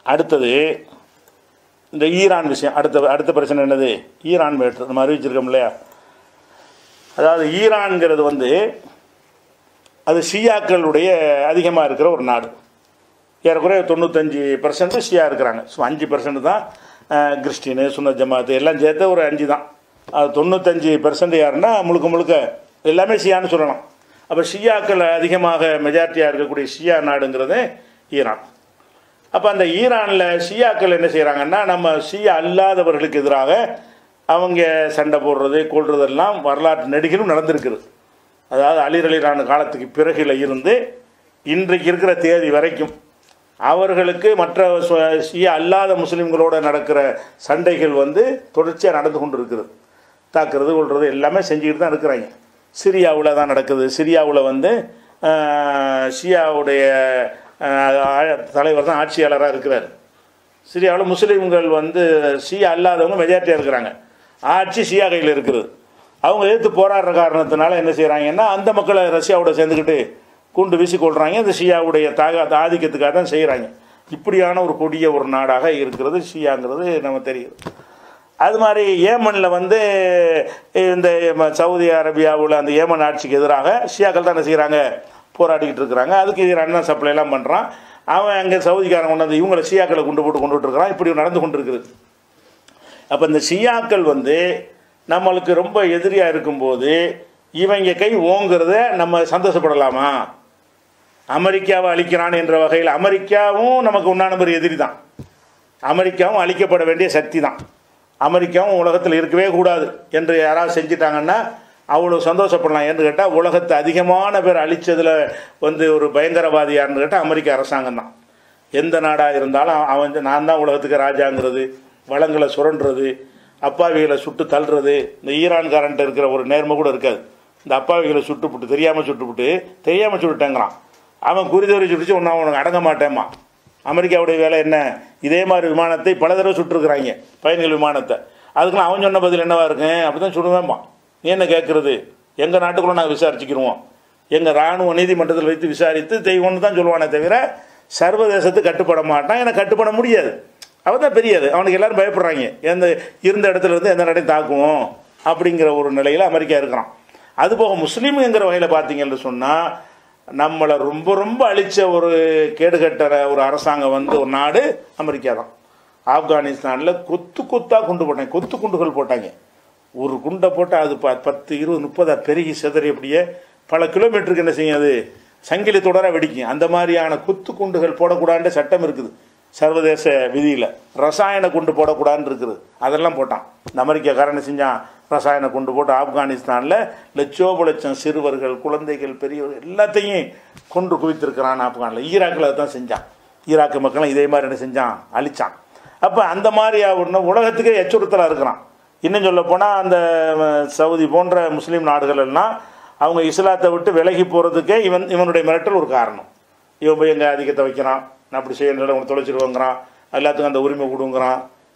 அடுத்தது இந்த ஈரான் விஷயம் அடுத்த அடுத்த பிரச்சனை என்னது ஈரான் மேட்ரு நம்ம அறிவிச்சிருக்கோம் இல்லையா அதாவது ஈரான்ங்கிறது வந்து அது ஷியாக்களுடைய அதிகமாக இருக்கிற ஒரு நாடு ஏறக்குறைய தொண்ணூத்தஞ்சு பர்சன்ட் ஷியா இருக்கிறாங்க ஸோ அஞ்சு பர்சன்ட் தான் அஹ், கிறிஸ்டினு சுன்ன ஜமாத்து எல்லாம் சேர்த்து ஒரு அஞ்சு தான் அது தொண்ணூத்தஞ்சு பர்சன்ட் யாருன்னா முழுக்க முழுக்க எல்லாமே ஷியான்னு சொல்லலாம் அப்போ ஷியாக்கள் அதிகமாக மெஜாரிட்டியாக இருக்கக்கூடிய ஷியா நாடுங்கிறது ஈரான் அப்போ அந்த ஈரானில் ஷியாக்கள் என்ன செய்கிறாங்கன்னா நம்ம ஷியா அல்லாதவர்களுக்கு எதிராக அவங்க சண்டை போடுறது கொள்றதெல்லாம் வரலாற்று நெடுகிலும் நடந்திருக்குது அதாவது அலிர் அலிரான காலத்துக்கு பிறகுல இருந்து இன்றைக்கு இருக்கிற தேதி வரைக்கும் அவர்களுக்கு மற்ற சு- ஷியா அல்லாத முஸ்லீம்களோட நடக்கிற சண்டைகள் வந்து தொடர்ச்சியாக நடந்து கொண்டு இருக்குது தாக்குறது கொள்வது எல்லாமே செஞ்சுக்கிட்டு தான் இருக்கிறாங்க சிரியாவில் தான் நடக்குது சிரியாவில் வந்து ஆஹ், ஷியாவுடைய ஆஹ், ஆ- தலைவர் தான் ஆட்சியாளராக இருக்கிறார் சிரியாவில் முஸ்லீம்கள் வந்து ஷியா அல்லாதவங்க மெஜாரிட்டியாக இருக்கிறாங்க ஆட்சி ஷியா கையில் இருக்குது அவங்க எதிர்த்து போராடுற காரணத்தினால என்ன செய்கிறாங்கன்னா அந்த மக்களை ரஷ்யாவோட சேர்ந்துக்கிட்டு குண்டு வீசி கொள்றாங்க இந்த ஷியாவுடைய தாக ஆதிக்கத்துக்காக தான் செய்கிறாங்க இப்படியான ஒரு கொடிய ஒரு நாடாக இருக்கிறது ஷியாங்கிறது நம்ம தெரியுது அது மாதிரி ஏமனில் வந்து இந்த ம- சவுதி அரேபியாவில் அந்த ஏமன் ஆட்சிக்கு எதிராக ஷியாக்கள் தான் என்ன செய்கிறாங்க போராடிக்கிட்டு இருக்கிறாங்க அதுக்கு ஈரான் தான் சப்ளைலாம் பண்ணுறான் அவன் அங்கே சவுதிக்காரன் கொண்டு வந்து இவங்களை ஷியாக்களை கொண்டு போட்டு கொண்டுட்டு இருக்கிறான் இப்படி நடந்து கொண்டு இருக்குது அப்போ இந்த ஷியாக்கள் வந்து நம்மளுக்கு ரொம்ப எதிரியாக இருக்கும்போது இவங்க கை ஓங்குறத நம்ம சந்தோஷப்படலாமா அமெரிக்காவை அழிக்கிறான் என்ற வகையில் அமெரிக்காவும் நமக்கு உண்டான ஒரு எதிரி தான் அமெரிக்காவும் அழிக்கப்பட வேண்டிய சக்தி தான் அமெரிக்காவும் உலகத்தில் இருக்கவே கூடாது என்று யாராவது செஞ்சிட்டாங்கன்னா அவ்வளோ சந்தோஷப்படலாம் என்று கேட்டால் உலகத்தை அதிகமான பேர் அழிச்சதில் வந்து ஒரு பயங்கரவாதி யாருன்னு கேட்டால் அமெரிக்க அரசாங்கம் தான் எந்த நாடாக இருந்தாலும் அவன் அவன் வந்து நான் தான் உலகத்துக்கு ராஜாங்கிறது வளங்களை சுரண்டுறது அப்பாவிகளை சுட்டு தள்ளுறது இந்த ஈரான்காரன்ட்ட இருக்கிற ஒரு நேர்மை கூட இருக்காது இந்த அப்பாவிகளை சுட்டுப்புட்டு தெரியாமல் சுட்டுப்புட்டு தெரியாமல் சுட்டுட்டேங்கிறான் அவன் குறிதவரை சுட்டுச்சு ஒன்றும் அவனுக்கு அடங்க மாட்டேம்மா அமெரிக்காவுடைய வேலை என்ன இதே மாதிரி விமானத்தை பல தடவை சுட்டுருக்குறாங்க பயணிகள் விமானத்தை அதுக்கெல்லாம் அவன் சொன்ன பதில் என்னவா இருக்கு அப்படி தான் சுடுவேம்மா நீ என்ன கேட்குறது எங்கள் நாட்டுக்குள்ளே நாங்கள் விசாரிச்சுக்கிருவோம் எங்கள் இராணுவ நீதிமன்றத்தில் வைத்து விசாரித்து தெய்வம்னு தான் சொல்லுவானே தவிர சர்வதேசத்துக்கு கட்டுப்பட மாட்டான் எனக்கு கட்டுப்பட முடியாது அவன் தான் பெரியது அவனுக்கு எல்லாரும் பயப்படுறாங்க எந்த இருந்த இடத்துல இருந்து எந்த நாட்டையும் தாக்குவோம் அப்படிங்கிற ஒரு நிலையில் அமெரிக்கா இருக்கிறான் அதுபோக முஸ்லீம்ங்கிற வகையில் பார்த்தீங்கன்னு சொன்னால் நம்மளை ரொம்ப ரொம்ப அழிச்ச ஒரு கேடுகட்ட ஒரு அரசாங்கம் வந்து ஒரு நாடு அமெரிக்கா தான் ஆப்கானிஸ்தானில் கொத்து கொத்தாக குண்டு போட்டாங்க கொத்து குண்டுகள் போட்டாங்க ஒரு குண்டை போட்டால் அது ப பத்து இருபது முப்பதா பெருகி சிதறி அப்படியே பல கிலோமீட்டருக்கு என்ன செய்யும் அது சங்கிலி தொடர வெடிக்கும் அந்த மாதிரியான குத்து குண்டுகள் போடக்கூடாதுன்ற சட்டம் இருக்குது சர்வதேச விதியில் ரசாயன குண்டு போடக்கூடாதுன்னு இருக்குது அதெல்லாம் போட்டான் இந்த அமெரிக்காக்காரன் என்ன செஞ்சான் ரசாயன குண்டு போட்டு ஆப்கானிஸ்தானில் லட்சோப லட்சம் சிறுவர்கள் குழந்தைகள் பெரியவர்கள் எல்லாத்தையும் கொன்று குவித்திருக்கிறான் ஆப்கானில் ஈராக்கில் தான் செஞ்சான் ஈராக்கு மக்களும் இதே மாதிரி என்ன செஞ்சான் அழிச்சான் அப்போ அந்த மாதிரி ஒன்று உலகத்துக்கே எச்சுறுத்தலாக இருக்கிறான் இன்னும் சொல்ல போனால் அந்த அஹ், சவுதி போன்ற முஸ்லீம் நாடுகள் எல்லாம் அவங்க இஸ்லாத்தை விட்டு விலகி போகிறதுக்கே இவன் இவனுடைய மிரட்டல் ஒரு காரணம் இவன் போய் எங்கள் ஆதிக்கத்தை வைக்கிறான் நான் அப்படி செய்யணும் உங்களை தொலைச்சிருவோங்கிறான் எல்லாத்துக்கும் அந்த உரிமை கொடுங்கிறான்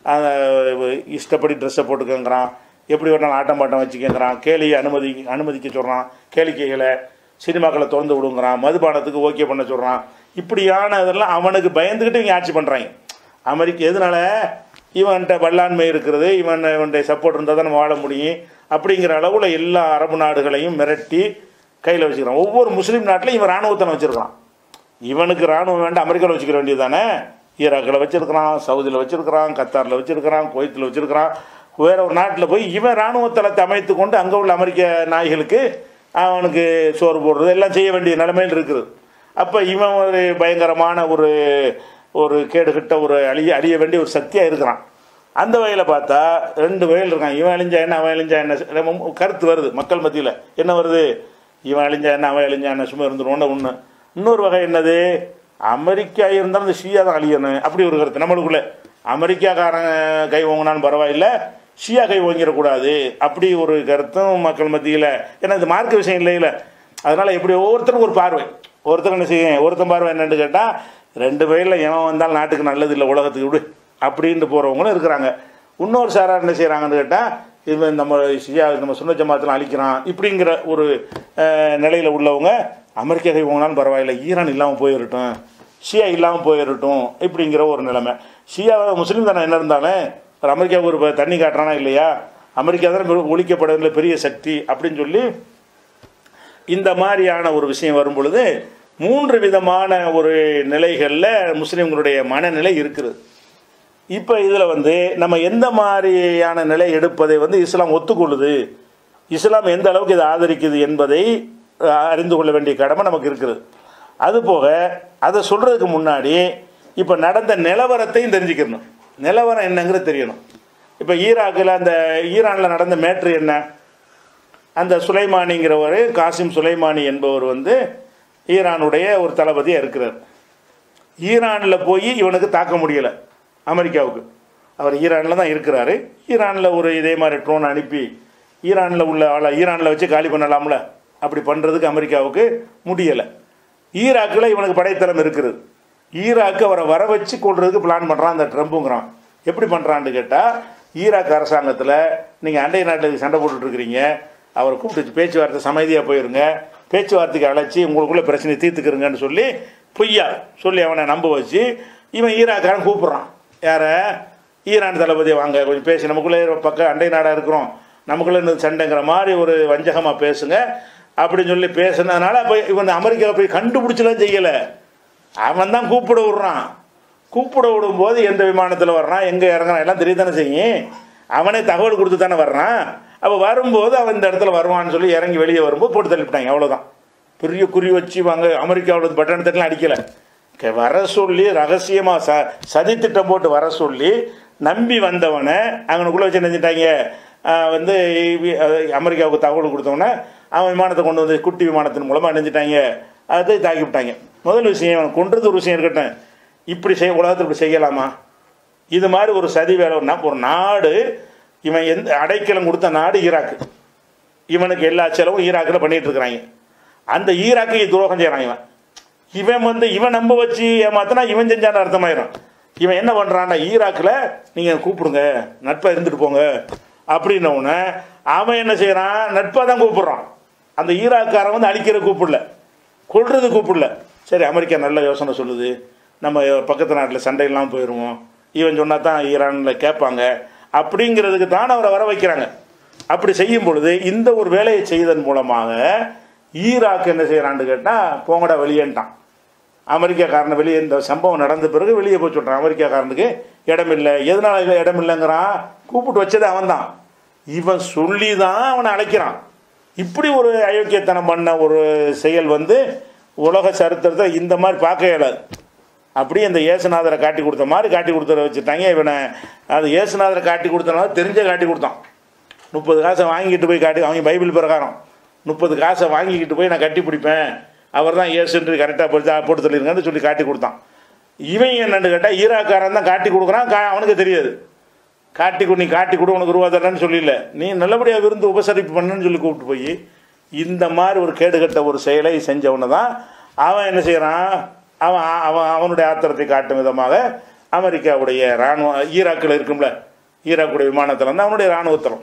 அஹ், இஷ்டப்படி ட்ரெஸ்ஸை போட்டுக்கங்கிறான் எப்படி வேணாலும் ஆட்டம் பாட்டம் வச்சுக்கங்கிறான் கேலியை அனுமதி அனுமதிக்க சொல்கிறான் கேளிக்கைகளை சினிமாக்களை திறந்து விடுங்கிறான் மதுபானத்துக்கு ஓகே பண்ண சொல்கிறான் இப்படியான இதெல்லாம் அவனுக்கு பயந்துக்கிட்டு இவங்க ஆட்சி பண்ணுறாங்க அமெரிக்கா எதனால இவன்கிட்ட வல்லாண்மை இருக்கிறது இவன் இவனுடைய சப்போர்ட் இருந்தால் தான் நம்ம வாழ முடியும் அப்படிங்கிற அளவில் எல்லா அரபு நாடுகளையும் மிரட்டி கையில் வச்சுக்கிறான் ஒவ்வொரு முஸ்லீம் நாட்டிலும் இவன் இராணுவத்தனை வச்சுருக்கான் இவனுக்கு இராணுவம் வேண்டாம் அமெரிக்காவில் வச்சுக்கிற வேண்டியது தானே ஈராக்கில் வச்சுருக்கிறான் சவுதியில் வச்சுருக்கிறான் கத்தாரில் வச்சுருக்கிறான் குவைத்தில் வச்சுருக்கிறான் வேற ஒரு நாட்டில் போய் இவன் இராணுவ தளத்தை அமைத்து கொண்டு அங்கே உள்ள அமெரிக்க நாய்களுக்கு அவனுக்கு சோறு போடுறது எல்லாம் செய்ய வேண்டிய நிலைமையில் இருக்குது அப்போ இவன் ஒரு பயங்கரமான ஒரு ஒரு கேடுகிட்ட ஒரு அழிய அழிய வேண்டிய ஒரு சக்தியாக இருக்கிறான் அந்த வகையில் பார்த்தா ரெண்டு வகையில் இருக்கான் இவன் அழிஞ்சா என்ன அவன் அழிஞ்சா என்ன ரொம்ப கருத்து வருது மக்கள் மத்தியில் என்ன வருது இவன் அழிஞ்சா என்ன அவன் அழிஞ்சா என்ன சும்மா இருந்துருவோன்னு ஒன்று இன்னொரு வகை என்னது அமெரிக்கா இருந்தாலும் இந்த ஷியா தான் அழியணும் அப்படி ஒரு கருத்து நம்மளுக்குள்ள அமெரிக்காக்காரன் கை ஓங்கினாலும் பரவாயில்ல ஷியா கை ஓங்கிடக்கூடாது அப்படி ஒரு கருத்தும் மக்கள் மத்தியில் ஏன்னா இது மார்க்க விஷயம் இல்லையில அதனால எப்படி ஒவ்வொருத்தருக்கும் ஒரு பார்வை ஒருத்தர் என்ன செய்யும் ஒருத்தன் பார்வை என்னன்னு கேட்டால் ரெண்டு பேரில் எவன் வந்தாலும் நாட்டுக்கு நல்லது இல்லை உலகத்துக்கு விடு அப்படின்ட்டு போகிறவங்களும் இருக்கிறாங்க இன்னொரு சாரார் என்ன செய்கிறாங்கன்னு கேட்டால் இவன் நம்ம ஷியா நம்ம சுன்ன ஜமாத்தில் அழிக்கிறான் இப்படிங்கிற ஒரு நிலையில் உள்ளவங்க அமெரிக்கா கை போனாலும் பரவாயில்ல ஈரான் இல்லாமல் போயிடட்டும் ஷியா இல்லாமல் போயிடட்டும் இப்படிங்கிற ஒரு நிலைமை ஷியா முஸ்லீம் தானே என்ன இருந்தாலும் ஒரு அமெரிக்காவுக்கு ஒரு ப- தண்ணி காட்டுறானா இல்லையா அமெரிக்கா தான் ஒழிக்கப்படவில்லை பெரிய சக்தி அப்படின்னு சொல்லி இந்த மாதிரியான ஒரு விஷயம் வரும் பொழுது மூன்று விதமான ஒரு நிலைகளில் முஸ்லீம்களுடைய மனநிலை இருக்கிறது இப்போ இதில் வந்து நம்ம எந்த மாதிரியான நிலை எடுப்பதை வந்து இஸ்லாம் ஒத்துக்கொள்ளுது இஸ்லாம் எந்த அளவுக்கு இதை ஆதரிக்குது என்பதை அஹ், அறிந்து கொள்ள வேண்டிய கடமை நமக்கு இருக்குது அதுபோக அதை சொல்கிறதுக்கு முன்னாடி இப்போ நடந்த நிலவரத்தையும் தெரிஞ்சுக்கணும் நிலவரம் என்னங்கிறது தெரியணும் இப்போ ஈராக்கில் அந்த ஈரானில் நடந்த மேட்ரு என்ன அந்த சுலைமானிங்கிறவர் காசிம் சுலைமானி என்பவர் வந்து ஈரானுடைய ஒரு தளபதியாக இருக்கிறார் ஈரானில் போய் இவனுக்கு தாக்க முடியலை அமெரிக்காவுக்கு அவர் ஈரானில் தான் இருக்கிறாரு ஈரானில் ஒரு இதே மாதிரி ட்ரோன் அனுப்பி ஈரானில் உள்ள ஆளை ஈரானில் வச்சு காலி பண்ணலாம்ல அப்படி பண்ணுறதுக்கு அமெரிக்காவுக்கு முடியலை ஈராக்கில் இவனுக்கு படைத்தளம் இருக்குது ஈராக்கு அவரை வர வச்சு கொள்றதுக்கு பிளான் பண்ணுறான் அந்த ட்ரம்புங்கிறான் எப்படி பண்ணுறான்னு கேட்டால் ஈராக் அரசாங்கத்தில் நீங்கள் அண்டை நாட்டுக்கு சண்டை போட்டுட்டு இருக்கிறீங்க அவரை கூப்பிட்டு பேச்சுவார்த்தை சமைதியாக போயிருங்க பேச்சுவார்த்தைக்கு அழைச்சி உங்களுக்குள்ள பிரச்சனையை தீர்த்துக்கிறங்கன்னு சொல்லி பொய்யா சொல்லி அவனை நம்ப வச்சு இவன் ஈராக்காரன் கூப்பிட்றான் யாரை ஈரான் தளபதியை வாங்க கொஞ்சம் பேசி நமக்குள்ளே பக்கம் அண்டை நாடாக இருக்கிறோம் நமக்குள்ளே இந்த சண்டைங்கிற மாதிரி ஒரு வஞ்சகமாக பேசுங்க அப்படின்னு சொல்லி பேசுனதுனால அப்போ இவன் அமெரிக்காவை போய் கண்டுபிடிச்சலாம் செய்யலை அவன் தான் கூப்பிட விடுறான் கூப்பிட விடும்போது எந்த விமானத்தில் வர்றான் எங்கே இறங்குறான் எல்லாம் தெரியத்தானே செய்யும் அவனே தகவல் கொடுத்து தானே வர்றான் அப்போ வரும்போது அவன் இந்த இடத்துல வருவான்னு சொல்லி இறங்கி வெளியே வரும்போது போட்டு தள்ளிவிட்டாங்க அவ்வளோதான் பெரிய குறி வச்சு வாங்க அமெரிக்காவில் பட்டணத்துக்குலாம் அடிக்கலை க- வர சொல்லி ரகசியமாக ச சதித்திட்டம் போட்டு வர சொல்லி நம்பி வந்தவனை அவனுக்குள்ளே வச்சு நினைச்சிட்டாங்க வந்து இவி- அஹ் அமெரிக்காவுக்கு தகவல் கொடுத்தவொடனே அவன் விமானத்தை கொண்டு வந்து குட்டி விமானத்தின் மூலமாக நினைச்சிட்டாங்க அதை தாக்கி விட்டாங்க முதல் விஷயம் அவன் கொன்றது ஒரு விஷயம் இருக்கட்டும் இப்படி செய் உலகத்தில் இப்படி செய்யலாமா இது மாதிரி ஒரு சதி வேலை ஒரு நா- ஒரு நாடு இவன் எந்த அடைக்கலம் கொடுத்த நாடு ஈராக்கு இவனுக்கு எல்லா செலவும் ஈராக்கில் பண்ணிட்டு இருக்கிறாங்க அந்த ஈராக்கு துரோகம் செய்கிறான் இவன் இவன் வந்து இவன் நம்ப வச்சு ஏமாத்தினா இவன் செஞ்சான அர்த்தமாயிரும் இவன் என்ன பண்ணுறான்னா ஈராக்கில் நீங்கள் கூப்பிடுங்க நட்பாக இருந்துட்டு போங்க அப்படின்ன உடனே அவன் என்ன செய்கிறான் நட்பாக தான் கூப்பிடுறான் அந்த ஈராக்காரன் வந்து அழிக்கிற கூப்பிடல கொள்றது கூப்பிடல சரி அமெரிக்கா நல்ல யோசனை சொல்லுது நம்ம பக்கத்து நாட்டில் சண்டையெல்லாம் போயிடுவோம் இவன் சொன்னா தான் ஈரானில் கேட்பாங்க அப்படிங்கிறதுக்கு தான் அவரை வர வைக்கிறாங்க அப்படி செய்யும் பொழுது இந்த ஒரு வேலையை செய்ததன் மூலமாக ஈராக் என்ன செய்கிறான்னு கேட்டால் போங்கடா வெளியேன்ட்டான் அமெரிக்காக்காரனை வெளியே இந்த சம்பவம் நடந்த பிறகு வெளியே போய் சொல்கிறான் அமெரிக்காக்காரனுக்கு இடம் இல்லை எதனால இல்லை இடம் இல்லைங்கிறான் கூப்பிட்டு வச்சது அவன் தான் இவன் சொல்லி தான் அவனை அழைக்கிறான் இப்படி ஒரு அயோக்கியத்தனம் பண்ண ஒரு செயல் வந்து உலக சரித்திரத்தை இந்த மாதிரி பார்க்க இயலாது அப்படியே இந்த இயேசுநாதரை காட்டி கொடுத்த மாதிரி காட்டி கொடுத்துற வச்சுட்டாங்க இவனை அது இயேசுநாதரை காட்டி கொடுத்தனால தெரிஞ்ச காட்டி கொடுத்தான் முப்பது காசை வாங்கிட்டு போய் காட்டி அவங்க பைபிள் பிரகாரம் முப்பது காசை வாங்கிக்கிட்டு போய் நான் கட்டி பிடிப்பேன் அவர் தான் இயேசுன்று கரெக்டாக போட்டு போட்டு சொல்லியிருங்கன்னு சொல்லி காட்டி கொடுத்தான் இவன் என்னன்னு கேட்டால் ஈராக்காரன் தான் காட்டி கொடுக்குறான் கா அவனுக்கு தெரியாது காட்டி கொடு நீ காட்டி கொடு உனக்கு ரூபா தரேன்னு சொல்லல நீ நல்லபடியாக விருந்து உபசரிப்பு பண்ணுன்னு சொல்லி கூப்பிட்டு போய் இந்த மாதிரி ஒரு கேடுகட்ட ஒரு செயலை செஞ்சவனை தான் அவன் என்ன செய்கிறான் அவன் அவன் அவனுடைய ஆத்திரத்தை காட்டும் விதமாக அமெரிக்காவுடைய இராணுவ ஈராக்கில் இருக்கும்ல ஈராக்குடைய விமானத்தில் வந்து அவனுடைய இராணுவத்தலம்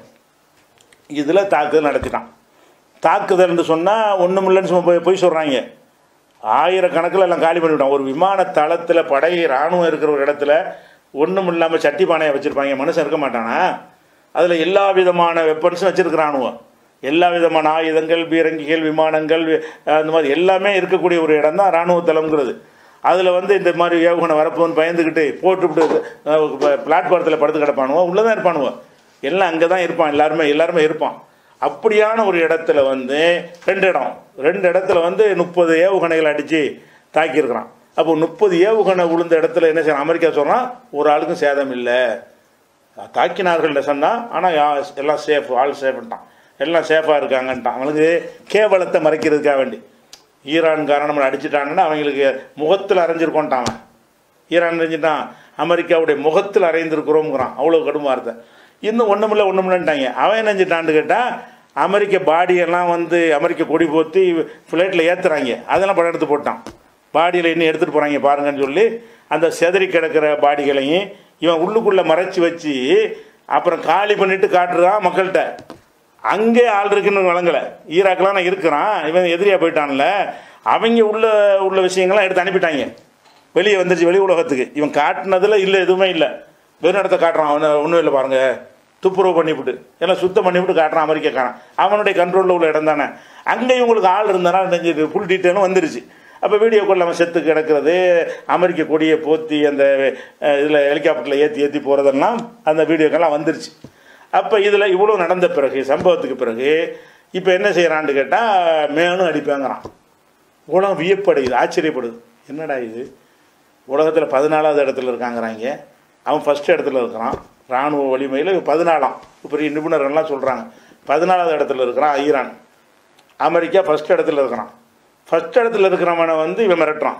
இதில் தாக்குதல் நடத்திட்டான் தாக்குதல்னு சொன்னால் ஒன்றும் இல்லைன்னு சும்மா போய் போய் சொல்கிறாங்க ஆயிரக்கணக்கில் எல்லாம் காலி பண்ணிவிட்டான் ஒரு விமான தளத்தில் படை இராணுவம் இருக்கிற ஒரு இடத்துல ஒன்றும் இல்லாமல் சட்டி பானையை வச்சுருப்பாங்க மனுஷன் இருக்க மாட்டானா அதில் எல்லா விதமான வெப்பன்ஸும் வச்சுருக்கிறானுவோ எல்லா விதமான ஆயுதங்கள் பீரங்கிகள் விமானங்கள் வி- அந்த மாதிரி எல்லாமே இருக்கக்கூடிய ஒரு இடம் தான் இராணுவ தளம்ங்கிறது அதில் வந்து இந்த மாதிரி ஏவுகணை வரப்போன்னு பயந்துக்கிட்டு போட்டுவிட்டு பிளாட்ஃபாரத்தில் படுத்து கிடப்பானுவோ உள்ளே தான் இருப்பானுவோ எல்லாம் அங்கே தான் இருப்பான் எல்லாருமே எல்லாருமே இருப்பான் அப்படியான ஒரு இடத்துல வந்து ரெண்டு இடம் ரெண்டு இடத்துல வந்து முப்பது ஏவுகணைகள் அடித்து தாக்கியிருக்கிறான் அப்போ முப்பது ஏவுகணை விழுந்த இடத்துல என்ன செய்யணும் அமெரிக்கா சொல்கிறான் ஒரு ஆளுக்கும் சேதம் இல்லை தாக்கினார்கள் சொன்னால் ஆனால் எல்லாம் சேஃப் ஆள் சேஃப்ன்ட்டான் எல்லாம் சேஃபாக இருக்காங்கன்ட்டான் அவனுக்கு கேவலத்தை மறைக்கிறதுக்காக வேண்டி ஈரான்காரன் நம்மளை அடிச்சிட்டாங்கன்னா அவங்களுக்கு முகத்தில் அரைஞ்சிருக்கோன்ட்டான் அவன் ஈரான் அரைஞ்சிட்டான் அமெரிக்காவுடைய முகத்தில் அரைந்திருக்கிறோங்கிறான் அவ்வளோ கடும் வார்த்தை இன்னும் ஒன்றுமில்ல ஒன்றுமில்லன்ட்டாங்க அவன் என்ன செஞ்சிட்டான்னு கேட்டால் அமெரிக்க பாடியெல்லாம் வந்து அமெரிக்க கொடி போத்தி ஃப்ளைட்டில் ஏற்றுறாங்க அதெல்லாம் படம் எடுத்து போட்டான் பாடியில் இன்னும் எடுத்துகிட்டு போகிறாங்க பாருங்கன்னு சொல்லி அந்த செதறி கிடக்கிற பாடிகளையும் இவன் உள்ளுக்குள்ளே மறைச்சி வச்சு அப்புறம் காலி பண்ணிட்டு காட்டுறான் மக்கள்கிட்ட அங்கே ஆள் இருக்குன்னு வழங்கலை ஈராக்கெலாம் நான் இருக்கிறான் இவன் எதிரியாக போயிட்டான்ல அவங்க உள்ள உள்ள விஷயங்கள்லாம் எடுத்து அனுப்பிட்டாங்க வெளியே வந்துருச்சு வெளி உலகத்துக்கு இவன் காட்டினதுல இல்லை எதுவுமே இல்லை வெறும் இடத்த காட்டுறான் அவனை ஒன்றும் இல்லை பாருங்க துப்புரவு பண்ணிவிட்டு எல்லாம் சுத்தம் பண்ணிவிட்டு காட்டுறான் அமெரிக்காக்காரன் அவனுடைய கண்ட்ரோலில் உள்ள இடம் தானே அங்கே இவங்களுக்கு ஆள் இருந்தனால நெஞ்சு ஃபுல் டீட்டெயிலும் வந்துருச்சு அப்போ வீடியோ கால் அவன் செத்து கிடக்கிறது அமெரிக்க கொடியை போத்தி அந்த இதில் ஹெலிகாப்டரில் ஏற்றி ஏற்றி போகிறதெல்லாம் அந்த வீடியோக்கெல்லாம் வந்துருச்சு அப்போ இதில் இவ்வளோ நடந்த பிறகு சம்பவத்துக்கு பிறகு இப்போ என்ன செய்கிறான்னு கேட்டால் மேலும் அடிப்பாங்கிறான் உலகம் வியப்படையுது ஆச்சரியப்படுது என்னடா இது உலகத்தில் பதினாலாவது இடத்துல இருக்காங்கிறாங்க அவன் ஃபஸ்ட் இடத்துல இருக்கிறான் இராணுவ வலிமையில் பதினாலாம் பெரிய நிபுணர்கள்லாம் சொல்கிறாங்க பதினாலாவது இடத்துல இருக்கிறான் ஈரான் அமெரிக்கா ஃபஸ்ட் இடத்துல இருக்கிறான் ஃபஸ்ட் இடத்துல இருக்கிறவனை வந்து இவன் மிரட்டுறான்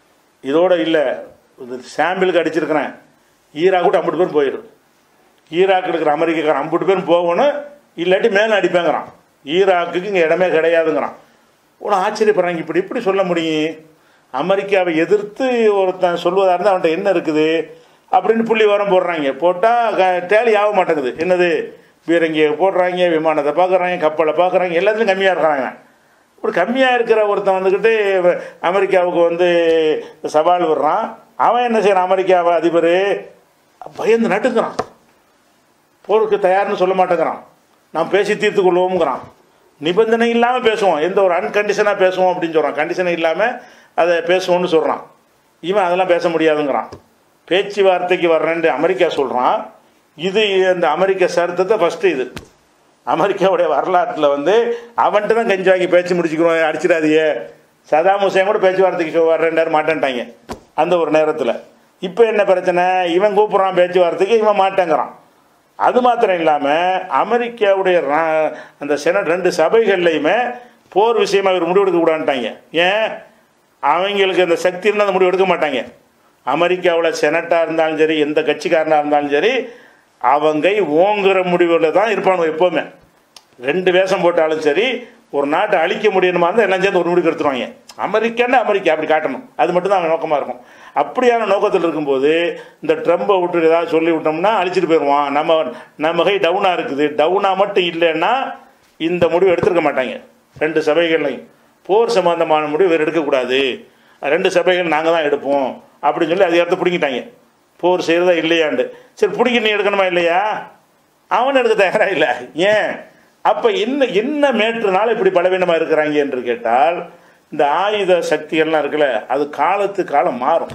இதோட இல்லை இது சாம்பிளுக்கு அடிச்சிருக்கிறேன் ஈராக் கூட ஐம்பது பேர் போயிடும் ஈராக்கில் இருக்கிற அமெரிக்காக்காரன் ஐம்பது பேரும் போகணும் இல்லாட்டி மேலே அடிப்பேங்கிறான் ஈராக்குக்கு இங்கே இடமே கிடையாதுங்கிறான் உன ஆச்சரியப்படுறாங்க இப்படி இப்படி சொல்ல முடியும் அமெரிக்காவை எதிர்த்து ஒருத்தன் சொல்வதாக இருந்தால் அவன்கிட்ட என்ன இருக்குது அப்படின்னு புள்ளி வரம் போடுறாங்க போட்டால் டேலி ஆக மாட்டேங்குது என்னது பீரங்கியை போடுறாங்க விமானத்தை பார்க்குறாங்க கப்பலை பார்க்குறாங்க எல்லாத்துலையும் கம்மியாக இருக்கிறாங்க இப்படி கம்மியாக இருக்கிற ஒருத்தன் வந்துக்கிட்டு அமெரிக்காவுக்கு வந்து சவால் விடுறான் அவன் என்ன செய்கிறான் அமெரிக்காவை அதிபர் பயந்து நட்டுக்கிறான் போருக்கு தயார்னு சொல்ல மாட்டேங்கிறான் நான் பேசி தீர்த்து கொள்வோம்ங்கிறான் நிபந்தனை இல்லாமல் பேசுவோம் எந்த ஒரு அன்கண்டிஷனாக பேசுவோம் அப்படின்னு சொல்கிறான் கண்டிஷனை இல்லாமல் அதை பேசுவோம்னு சொல்கிறான் இவன் அதெல்லாம் பேச முடியாதுங்கிறான் பேச்சுவார்த்தைக்கு வர்றேன்னு அமெரிக்கா சொல்கிறான் இது இந்த அமெரிக்க சரித்திரத்தை ஃபஸ்ட்டு இது அமெரிக்காவுடைய வரலாற்றில் வந்து அவன்கிட்ட தான் கஞ்சி வாங்கி பேச்சு முடிச்சுக்கிறோம் அடிச்சிடாதியே சதாம் ஹுசேன் கூட பேச்சுவார்த்தைக்கு வர்றேன்டாரு மாட்டேன்ட்டாங்க அந்த ஒரு நேரத்தில் இப்போ என்ன பிரச்சனை இவன் கூப்பிட்றான் பேச்சுவார்த்தைக்கு இவன் மாட்டேங்கிறான் அது மாத்திரம் இல்லாமல் அமெரிக்காவுடைய ரா- அந்த செனட் ரெண்டு சபைகள்லையுமே போர் விஷயமா இவர் முடிவெடுக்க கூடாதுட்டாங்க ஏன் அவங்களுக்கு அந்த சக்தி இருந்தால் அந்த முடிவு எடுக்க மாட்டாங்க அமெரிக்காவில் செனட்டாக இருந்தாலும் சரி எந்த கட்சிக்காரனாக இருந்தாலும் சரி அவங்க ஓங்குற முடிவில் தான் இருப்பானு எப்போவுமே ரெண்டு வேஷம் போட்டாலும் சரி ஒரு நாட்டை அழிக்க முடியணுமா இருந்தால் எல்லாம் சேர்ந்து ஒரு முடிவு எடுத்துருவாங்க அமெரிக்கான்னு அமெரிக்கா அப்படி காட்டணும் அது மட்டும் தான் அவங்க நோக்கமாக இருக்கும் அப்படியான நோக்கத்தில் இருக்கும்போது இந்த ட்ரம்பை விட்டு ஏதாவது சொல்லி விட்டோம்னா அழிச்சிட்டு போயிடுவான் நம்ம நம்ம கை டவுனாக இருக்குது டவுனாக மட்டும் இல்லைன்னா இந்த முடிவு எடுத்துருக்க மாட்டாங்க ரெண்டு சபைகள்லையும் போர் சம்பந்தமான முடிவு வேறு எடுக்கக்கூடாது ரெண்டு சபைகள் நாங்கள் தான் எடுப்போம் அப்படின்னு சொல்லி அதிகாரத்தை பிடிங்கிட்டாங்க போர் செய்கிறதா இல்லையாண்டு சரி பிடிக்க நீ எடுக்கணுமா இல்லையா அவன் எடுக்க தயாராக இல்லை ஏன் அப்போ என்ன என்ன மேற்றுனால இப்படி பலவீனமாக இருக்கிறாங்க என்று கேட்டால் இந்த ஆயுத சக்திகள்லாம் இருக்குல்ல அது காலத்து காலம் மாறும்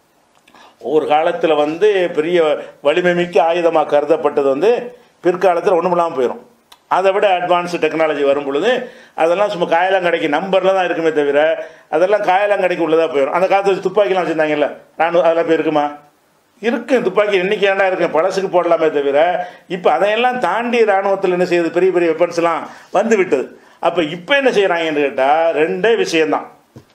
ஒரு காலத்தில் வந்து பெரிய வலிமை மிக்க ஆயுதமாக கருதப்பட்டது வந்து பிற்காலத்தில் ஒன்றும் இல்லாமல் போயிடும் அதை விட அட்வான்ஸ் டெக்னாலஜி வரும் பொழுது அதெல்லாம் சும்மா காயலாங்கடைக்கு நம்பரில் தான் இருக்குமே தவிர அதெல்லாம் காயலாங்கடைக்கு உள்ளதாக போயிடும் அந்த காலத்தில் துப்பாக்கிலாம் வச்சுருந்தாங்கல்ல ராணுவ அதெல்லாம் போய் இருக்குமா இருக்கு துப்பாக்கி எண்ணிக்கையாண்டா இருக்கு பழசுக்கு போடலாமே தவிர இப்போ அதையெல்லாம் தாண்டி ராணுவத்தில் என்ன செய்யுது பெரிய பெரிய வெப்பன்ஸ்லாம் வந்து விட்டது அப்போ இப்போ என்ன செய்கிறாங்கன்னு கேட்டால் ரெண்டே விஷயம்தான்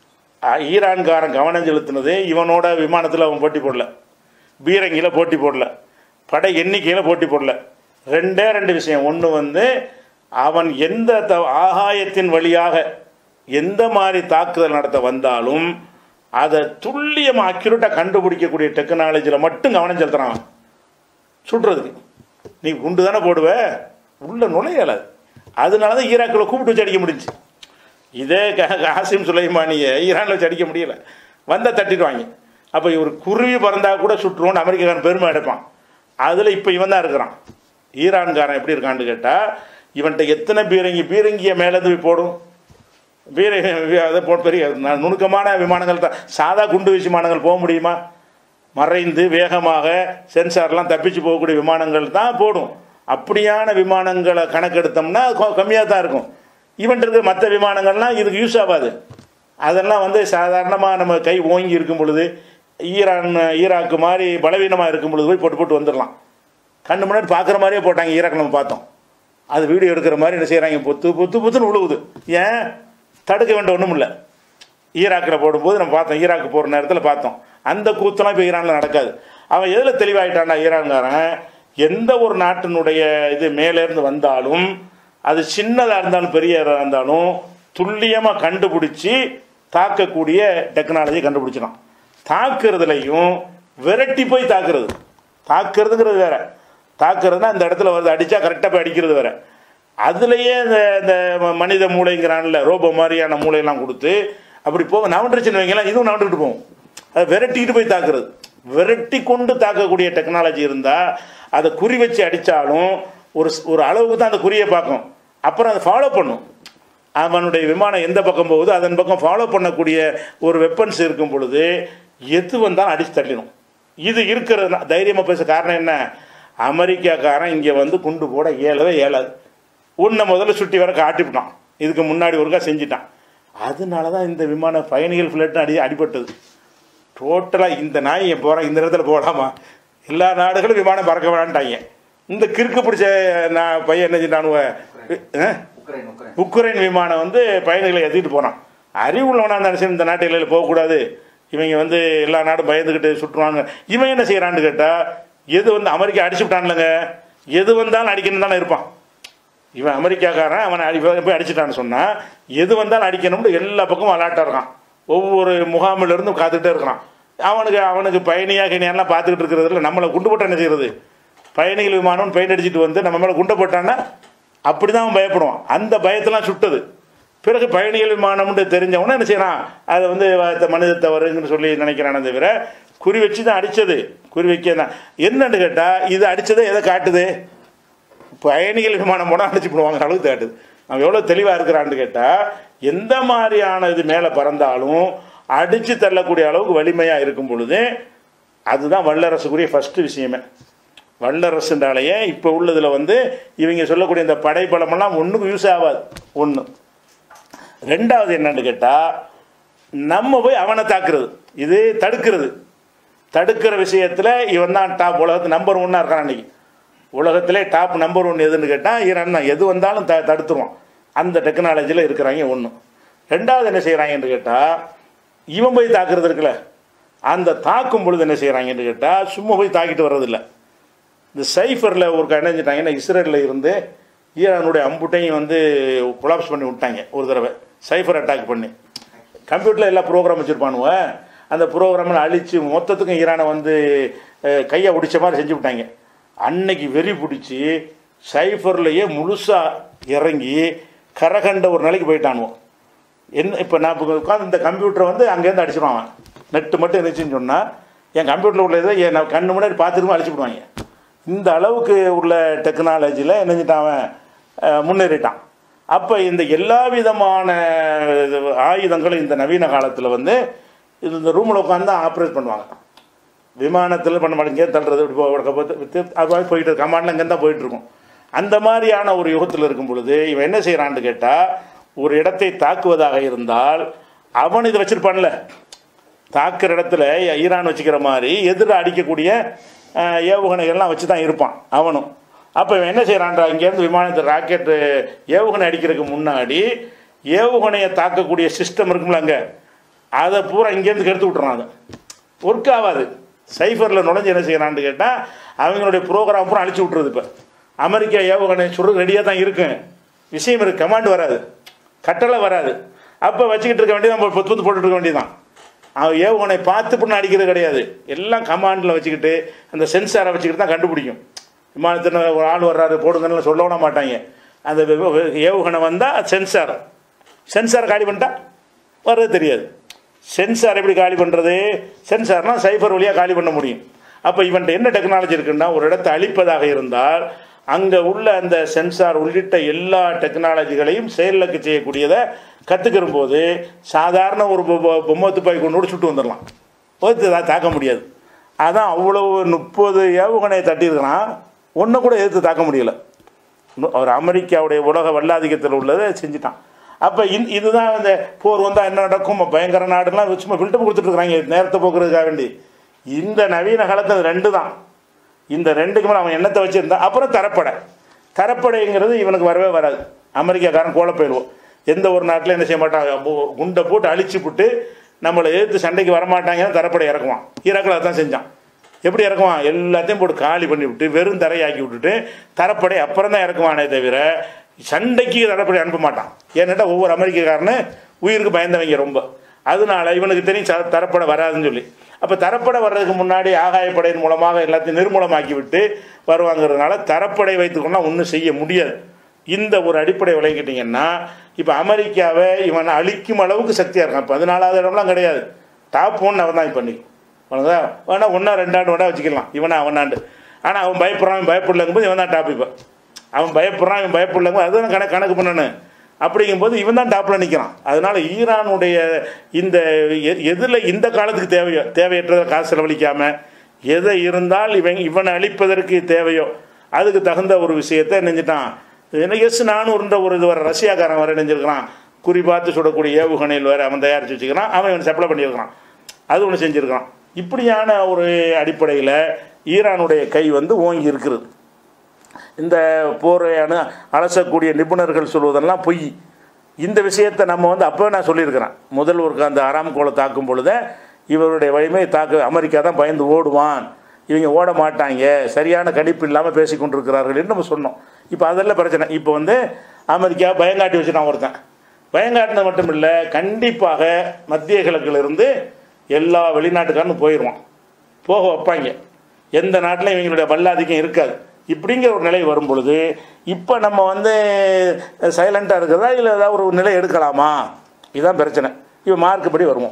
அஹ் ஈரான்காரன் கவனம் செலுத்தினது இவனோட விமானத்தில் அவன் போட்டி போடல பீரங்கியில் போட்டி போடல படை எண்ணிக்கையில் போட்டி போடல ரெண்டே ரெண்டு விஷயம் ஒன்று வந்து அவன் எந்த த ஆகாயத்தின் வழியாக எந்த மாதிரி தாக்குதல் நடத்த வந்தாலும் அதை துல்லியமாக அக்யூரேட்டாக கண்டுபிடிக்கக்கூடிய டெக்னாலஜியில் மட்டும் கவனம் செலுத்துறான் அவன். சுடுறதுக்கு நீ குண்டு தானே போடுவ உள்ள நுழையலை அதனால தான் ஈராக்கில் கூப்பிட்டு வச்சு அடிக்க முடிஞ்சுச்சு இதே க- காசிம் சுலைமானியை ஈரானில் வச்சு அடிக்க முடியல வந்தால் தட்டிடுவாங்க அப்போ இவர் குருவி பறந்தா கூட சுட்டுருவோன்னு அமெரிக்காரன் பெருமை எடுப்பான் அதில் இப்போ இவன் தான் இருக்கிறான் ஈரான்காரன் எப்படி இருக்கான்னு கேட்டால் இவன்கிட்ட எத்தனை பீரங்கி பீரங்கியை மேலேருந்து போய் போடும் பீர அதை போ பெரிய ந- நுணுக்கமான விமானங்கள் தான் சாதா குண்டு வீச்சு விமானங்கள் போக முடியுமா மறைந்து வேகமாக சென்சார்லாம் தப்பிச்சு போகக்கூடிய விமானங்கள் தான் போடும் அப்படியான விமானங்களை கணக்கெடுத்தோம்னா கம்மியாக தான் இருக்கும் இவன்ட்டு இருக்கிற மற்ற விமானங்கள்லாம் இதுக்கு யூஸ் ஆகாது அதெல்லாம் வந்து சாதாரணமாக நம்ம கை ஓங்கி இருக்கும் பொழுது ஈரான் ஈராக்கு மாதிரி பலவீனமாக இருக்கும் பொழுது போய் போட்டு போட்டு வந்துடலாம் கண்ணு முன்னாடி பார்க்குற மாதிரியே போட்டாங்க ஈராக் நம்ம பார்த்தோம் அது வீடியோ எடுக்கிற மாதிரி என்ன செய்கிறாங்க பொத்து பொத்து பொத்துன்னு விழுவுது ஏன் தடுக்க வேண்டிய ஒன்றும் இல்லை ஈராக்கில் போடும்போது நம்ம பார்த்தோம் ஈராக்கு போகிற நேரத்தில் பார்த்தோம் அந்த கூத்தெல்லாம் இப்போ ஈரானில் நடக்காது அவன் எதில் தெளிவாயிட்டான்னா ஈரான்காரன் எந்த ஒரு நாட்டினுடைய இது மேலேருந்து வந்தாலும் அது சின்னதாக இருந்தாலும் பெரியதாக இருந்தாலும் துல்லியமாக கண்டுபிடிச்சி தாக்கக்கூடிய டெக்னாலஜி கண்டுபிடிச்சிடும் தாக்குறதுலையும் விரட்டி போய் தாக்குறது தாக்குறதுங்கிறது வேற தாக்குறதுனா இந்த இடத்துல வருது அடித்தா கரெக்டாக போய் அடிக்கிறது வேற அதுலேயே இந்த இந்த மனித மூளைங்கிறான்ல ரோபோ மாதிரியான மூளையெல்லாம் கொடுத்து அப்படி போக நவண்டுருச்சுன்னு வைங்களேன் இதுவும் நவண்டுக்கிட்டு போகும் அதை விரட்டிக்கிட்டு போய் தாக்குறது விரட்டி கொண்டு தாக்கக்கூடிய டெக்னாலஜி இருந்தால் அதை குறி வச்சு அடித்தாலும் ஒரு ஸ்- ஒரு அளவுக்கு தான் அந்த குறியை பார்க்கும் அப்புறம் அதை ஃபாலோ பண்ணும் அவனுடைய விமானம் எந்த பக்கம் போகுதோ அதன் பக்கம் ஃபாலோ பண்ணக்கூடிய ஒரு வெப்பன்ஸ் இருக்கும் பொழுது எது வந்தாலும் அடிச்சு தள்ளிடும் இது இருக்கிறது தைரியமாக பேச காரணம் என்ன அமெரிக்காக்காரன் இங்கே வந்து குண்டு போட இயலவே இயலாது உன்னை முதல்ல சுட்டி வர காட்டிவிட்டான் இதுக்கு முன்னாடி ஒருக்கா செஞ்சிட்டான் அதனால தான் இந்த விமான பயணிகள் ஃப்ளைட் அடி அடிபட்டது டோட்டலாக இந்த நாய் என் போகிறேன் இந்த இடத்துல போகலாமா எல்லா நாடுகளும் விமானம் பறக்க வேண்டாங்க இந்த கிறுக்கு பிடிச்ச நான் பையன் என்ன செஞ்சானுவ ஆ? உக்ரைன் உக்ரைன் உக்ரைன் விமானம் வந்து பயணிகளை ஏற்றிட்டு போனான் அறிவுள்ளவனா இருந்தாலும் சரி இந்த நாட்டில் போகக்கூடாது இவங்க வந்து எல்லா நாடும் பயந்துக்கிட்டு சுற்றுவாங்க இவன் என்ன செய்கிறான்னு கேட்டால் எது வந்து அமெரிக்கா அடிச்சு விட்டான்லங்க எது வந்தாலும் அடிக்கணும் தானே இருப்பான் இவன் அமெரிக்காக்காரன் அவனை அடி போய் அடிச்சிட்டான்னு சொன்னால் எது வந்தாலும் அடிக்கணும்னு எல்லா பக்கமும் அலாட்டாக இருக்கான் ஒவ்வொரு முகாமில் இருந்தும் காத்துக்கிட்டே இருக்கிறான் அவனுக்கு அவனுக்கு பயணியாக கிணியெல்லாம் பார்த்துக்கிட்டு இருக்கிறதுல நம்மளை குண்டு போட்டு என்ன செய்யறது பயணிகள் விமானம் பெயிண்ட் அடிச்சிட்டு வந்து நம்ம மேலே குண்டை போட்டான்னா அப்படி தான் அவன் பயப்படுவான் அந்த பயத்தெல்லாம் சுட்டது பிறகு பயணிகள் விமானம்னு தெரிஞ்சவன என்ன செய்யறான் அதை வந்து வ- மனித தவறுன்னு சொல்லி நினைக்கிறானே தவிர குறி வச்சு தான் அடித்தது குறி வைக்க தான் என்னன்னு கேட்டால் இது அடித்ததை எதை காட்டுது பயணிகள் விமானம் போனால் அடிச்சு போடுவாங்க அளவுக்கு காட்டுது அவன் எவ்வளோ தெளிவாக இருக்கிறான்னு கேட்டால் எந்த மாதிரியான இது மேலே பறந்தாலும் அடித்து தள்ளக்கூடிய அளவுக்கு வலிமையாக இருக்கும் பொழுது அதுதான் வல்லரசுக்குரிய ஃபஸ்ட்டு விஷயமே வல்லரசுன்றாலேயே இப்போ உள்ளதில் வந்து இவங்க சொல்லக்கூடிய இந்த படைப்பலமெல்லாம் ஒன்றுக்கும் யூஸ் ஆகாது ஒன்று ரெண்டாவது என்னன்னு கேட்டால் நம்ம போய் அவனை தாக்குறது இது தடுக்கிறது தடுக்கிற விஷயத்தில் இவன் தான் டாப் உலகத்து நம்பர் ஒன்னாக இருக்கான் அன்னைக்கு உலகத்திலே டாப் நம்பர் ஒன் எதுன்னு கேட்டால் ஈரான் தான் எது வந்தாலும் த தடுத்துருவான் அந்த டெக்னாலஜியில் இருக்கிறாங்க ஒன்று ரெண்டாவது என்ன செய்கிறாங்கன்னு கேட்டால் இவன் போய் தாக்குறது இருக்குல்ல அந்த தாக்கும் பொழுது என்ன செய்கிறாங்கன்னு கேட்டால் சும்மா போய் தாக்கிட்டு வர்றதில்ல இந்த சைஃபரில் ஒரு கடைஞ்சிட்டாங்கன்னா இஸ்ரேலில் இருந்து ஈரானுடைய அம்புட்டையும் வந்து கொலாப்ஸ் பண்ணி விட்டாங்க ஒரு தடவை சைஃபர் அட்டாக் பண்ணி கம்ப்யூட்டரில் எல்லா ப்ரோக்ராம் வச்சுருப்பானுவ அந்த ப்ரோக்ராமில் அழித்து மொத்தத்துக்கும் ஈரானை வந்து அஹ், கையை உடிச்ச மாதிரி செஞ்சு விட்டாங்க அன்னைக்கு வெறி பிடிச்சி சைஃபர்லேயே முழுசாக இறங்கி கரகண்ட ஒரு நிலைக்கு போயிட்டானுவோம் என்ன இப்போ நான் இப்போ உட்காந்து இந்த கம்ப்யூட்டரை வந்து அங்கேருந்து அடிச்சிடுவான் அவன் நெட்டு மட்டும் இருந்துச்சுன்னு சொன்னால் என் கம்ப்யூட்டரில் உள்ள இதை என் நான் கண்ணு முன்னாடி பார்த்துருமா அழிச்சு விடுவாங்க இந்த அளவுக்கு உள்ள டெக்னாலஜியில் என்ன செஞ்சிட்டான் அவன் அஹ், முன்னேறிட்டான் அப்போ இந்த எல்லா விதமான இது ஆயுதங்களும் இந்த நவீன காலத்தில் வந்து இது இந்த ரூமில் உட்காந்து தான் ஆப்ரேட் பண்ணுவாங்க விமானத்தில் பண்ண மாட்டேங்க தள்ளுறது இப்படி போ- போ- போ- வித்து- அது மாதிரி போயிட்டு இருக்கு கமாண்டில் இங்கே தான் போயிட்டு இருக்கும் அந்த மாதிரியான ஒரு யுகத்தில் இருக்கும் பொழுது இவன் என்ன செய்கிறான்னு கேட்டால் ஒரு இடத்தை தாக்குவதாக இருந்தால் அவன் இதை வச்சிருப்பான்ல தாக்குற இடத்துல ஈரான் வச்சுக்கிற மாதிரி எதிர அடிக்கக்கூடிய அஹ், ஏவுகணைகள்லாம் வச்சு தான் இருப்பான் அவனும் அப்போ இவன் என்ன செய்கிறான்டா இங்கேருந்து விமானத்தை ராக்கெட்டு ஏவுகணை அடிக்கிறதுக்கு முன்னாடி ஏவுகணையை தாக்கக்கூடிய சிஸ்டம் இருக்கும்ல அங்கே அதை பூரா இங்கேருந்து கெடுத்து விட்டுறான் அதை ஒர்க் ஆகாது சைஃபரில் நுழைஞ்சு என்ன செய்யறான்னு கேட்டால் அவங்களுடைய ப்ரோக்ராம் பூரா அழிச்சு விட்றது இப்போ அமெரிக்கா ஏவுகணை சுடுறது ரெடியாக தான் இருக்கும் விஷயம் இருக்கு கமாண்ட் வராது கட்டளை வராது அப்போ வச்சுக்கிட்டு இருக்க வேண்டியது நம்ம பொத்து பொத்து போட்டுட்டு இருக்க வேண்டியதான் அவன் ஏவுகணை பார்த்து பண்ண அடிக்கிறது கிடையாது எல்லாம் கமாண்டில் வச்சுக்கிட்டு அந்த சென்சாரை வச்சுக்கிட்டு தான் கண்டுபிடிக்கும் விமானத்தில் ஒரு ஆள் வர்றாரு போடுங்கன்னு சொல்ல விட மாட்டாங்க அந்த வெ- வெ- ஏவுகணை வந்தால் சென்சார் சென்சார் காலி பண்ணிட்டா வர்றது தெரியாது சென்சார் எப்படி காலி பண்ணுறது சென்சார்னால் சைபர் வழியாக காலி பண்ண முடியும் அப்போ இவன்ட்ட என்ன டெக்னாலஜி இருக்குன்னா ஒரு இடத்தை அழிப்பதாக இருந்தால் அங்கே உள்ள அந்த சென்சார் உள்ளிட்ட எல்லா டெக்னாலஜிகளையும் செயலுக்கு செய்யக்கூடியதை கற்றுக்கிற போது சாதாரண ஒரு பொ- பொ- பொம்மை துப்பாக்கி கொண்டு கூட சுட்டு வந்துடலாம் ஒருத்தர் தா- தாக்க முடியாது அதான் அவ்வளவு முப்பது ஏவுகணையை தட்டியிருக்கிறான் ஒன்று கூட எதிர்த்து தாக்க முடியல இன்னும் அவர் அமெரிக்காவுடைய உலக வல்லாதிக்கத்தில் உள்ளதை செஞ்சுட்டான் அப்போ இந் இதுதான் இந்த போர் வந்தால் என்ன நடக்கும் பயங்கர நாடுலாம் சும்மா பில்டப் கொடுத்துட்டு இருக்காங்க நேரத்தை போக்குறதுக்காக வேண்டி இந்த நவீன காலத்தில் ரெண்டு தான் இந்த ரெண்டுக்கு மேலே அவன் எண்ணத்தை வச்சுருந்தா அப்புறம் தரப்படை தரப்படைங்கிறது இவனுக்கு வரவே வராது அமெரிக்காக்காரன் கோல போயிடுவோம் எந்த ஒரு நாட்டில் என்ன செய்ய மாட்டாங்க பு- குண்டை போட்டு அழிச்சு விட்டு நம்மளை எதிர்த்து சண்டைக்கு வரமாட்டாங்கன்னு தரப்படை இறக்குவான் ஈராக்கில் அதான் செஞ்சான் எப்படி இறக்குவான் எல்லாத்தையும் போட்டு காலி பண்ணி விட்டு வெறும் தரையாக்கி விட்டுட்டு தரப்படை அப்புறம் தான் இறக்குவானே தவிர சண்டைக்கு தரப்படை அனுப்ப மாட்டான் ஏன்னாட்டா ஒவ்வொரு அமெரிக்கக்காரனு உயிருக்கு பயந்தவங்க ரொம்ப அதனால இவனுக்கு தெரியும் ச- தரப்படை வராதுன்னு சொல்லி அப்போ தரப்படை வர்றதுக்கு முன்னாடி ஆகாயப்படையின் மூலமாக எல்லாத்தையும் நிர்மூலமாக்கி விட்டு வருவாங்கிறதுனால தரப்படை வைத்துக்கொண்டா ஒன்றும் செய்ய முடியாது இந்த ஒரு அடிப்படை விளங்கிட்டீங்கன்னா இப்போ அமெரிக்காவை இவன் அழிக்கும் அளவுக்கு சக்தியாக இருக்கான் இப்போ பதினாலாவது இடம்லாம் கிடையாது டாப் ஒன் அவன் தான் இப்போ இன்னைக்கு உனக்கு வேணா ஒன்றா ரெண்டாண்டு வேணா வச்சுக்கலாம் இவனா அவனாண்டு ஆனால் அவன் பயப்படுறான் இவன் பயப்படலங்கும்போது இவன் தான் டாப் இப்போ அவன் பயப்படுறான் இவன் பயப்படலங்க அதுதான் கணக்கு கணக்கு பண்ணணும் அப்படிங்கும்போது இவன் தான் டாப்பில் நிற்கிறான் அதனால ஈரானுடைய இந்த எ- எதில் இந்த காலத்துக்கு தேவையோ தேவையற்றதை காசு செலவழிக்காமல் எதை இருந்தால் இவன் இவனை அழிப்பதற்கு தேவையோ அதுக்கு தகுந்த ஒரு விஷயத்தை நெஞ்சிட்டான் என்ன எஸ் நானூறுன்ற ஒரு இது வர ரஷ்யாக்காரன் வர நெஞ்சிருக்கிறான் குறி பார்த்து சுடக்கூடிய ஏவுகணையில் வேற அவன் தயாரித்து வச்சுக்கிறான் அவன் இவன் சப்ளை பண்ணியிருக்கிறான் அது ஒன்று செஞ்சுருக்கான் இப்படியான ஒரு அடிப்படையில் ஈரானுடைய கை வந்து ஓங்கி இருக்கிறது இந்த போரை அணு அலசக்கூடிய நிபுணர்கள் சொல்வதெல்லாம் பொய் இந்த விஷயத்தை நம்ம வந்து அப்போ நான் சொல்லியிருக்கிறேன் முதல் ஒரு அந்த அராம்கோலை தாக்கும் பொழுதே இவருடைய வலிமை தாக்கு அமெரிக்கா தான் பயந்து ஓடுவான் இவங்க ஓட மாட்டாங்க சரியான கணிப்பு இல்லாமல் பேசி கொண்டிருக்கிறார்கள் என்று நம்ம சொன்னோம் இப்போ அதெல்லாம் பிரச்சனை இப்போ வந்து அமெரிக்கா பயங்காட்டி வச்சுட்டான் ஒருத்தன் பயங்காட்டினது மட்டும் இல்லை கண்டிப்பாக மத்திய கிழக்கிலிருந்து எல்லா வெளிநாட்டுக்காரனும் போயிடுவான் போக வைப்பாங்க எந்த நாட்டிலும் இவங்களுடைய வல்லாதிக்கம் இருக்காது இப்படிங்கிற ஒரு நிலை வரும் பொழுது இப்போ நம்ம வந்து சைலண்ட்டாக இருக்கிறதா இல்லை ஏதாவது ஒரு நிலை எடுக்கலாமா இதுதான் பிரச்சனை இப்போ மார்க்குப்படி வருவோம்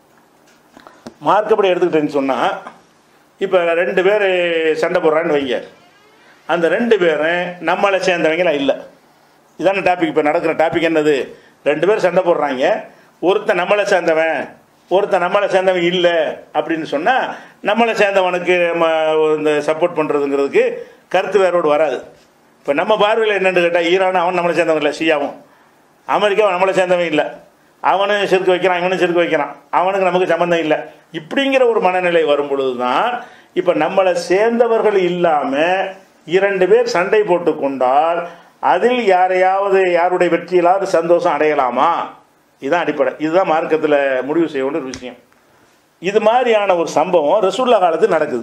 மார்க்குப்படி எடுத்துக்கிட்டேன்னு சொன்னால் இப்போ ரெண்டு பேர் சண்டை போடுறான்னு வைங்க அந்த ரெண்டு பேரும் நம்மளை சேர்ந்தவங்களா இல்லை இதான டாபிக் இப்போ நடக்கிற டாபிக் என்னது ரெண்டு பேர் சண்டை போடுறாங்க ஒருத்தன் நம்மளை சேர்ந்தவன் ஒருத்தன் நம்மளை சேர்ந்தவன் இல்லை அப்படின்னு சொன்னால் நம்மளை சேர்ந்தவனுக்கு நம்ம இந்த சப்போர்ட் பண்ணுறதுங்கிறதுக்கு கருத்து வேறோடு வராது இப்போ நம்ம பார்வையில் என்னென்னு கேட்டால் ஈரான் அவன் நம்மளை சேர்ந்தவன் இல்லை ஷியாவும் அமெரிக்கா நம்மளை சேர்ந்தவன் இல்லை அவனும் சிறுக்கு வைக்கிறான் இவனும் சிறுக்கு வைக்கிறான் அவனுக்கு நமக்கு சம்மந்தம் இல்லை இப்படிங்கிற ஒரு மனநிலை வரும் பொழுது தான் இப்போ நம்மளை சேர்ந்தவர்கள் இல்லாமல் இரண்டு பேர் சண்டை போட்டு கொண்டால் அதில் யாரையாவது யாருடைய வெற்றியிலாவது சந்தோஷம் அடையலாமா இதுதான் அடிப்படை இதுதான் மார்க்கத்தில் முடிவு செய்ய வேண்டிய ஒரு விஷயம் இது மாதிரியான ஒரு சம்பவம் ரசூல்லா காலத்தில் நடக்குது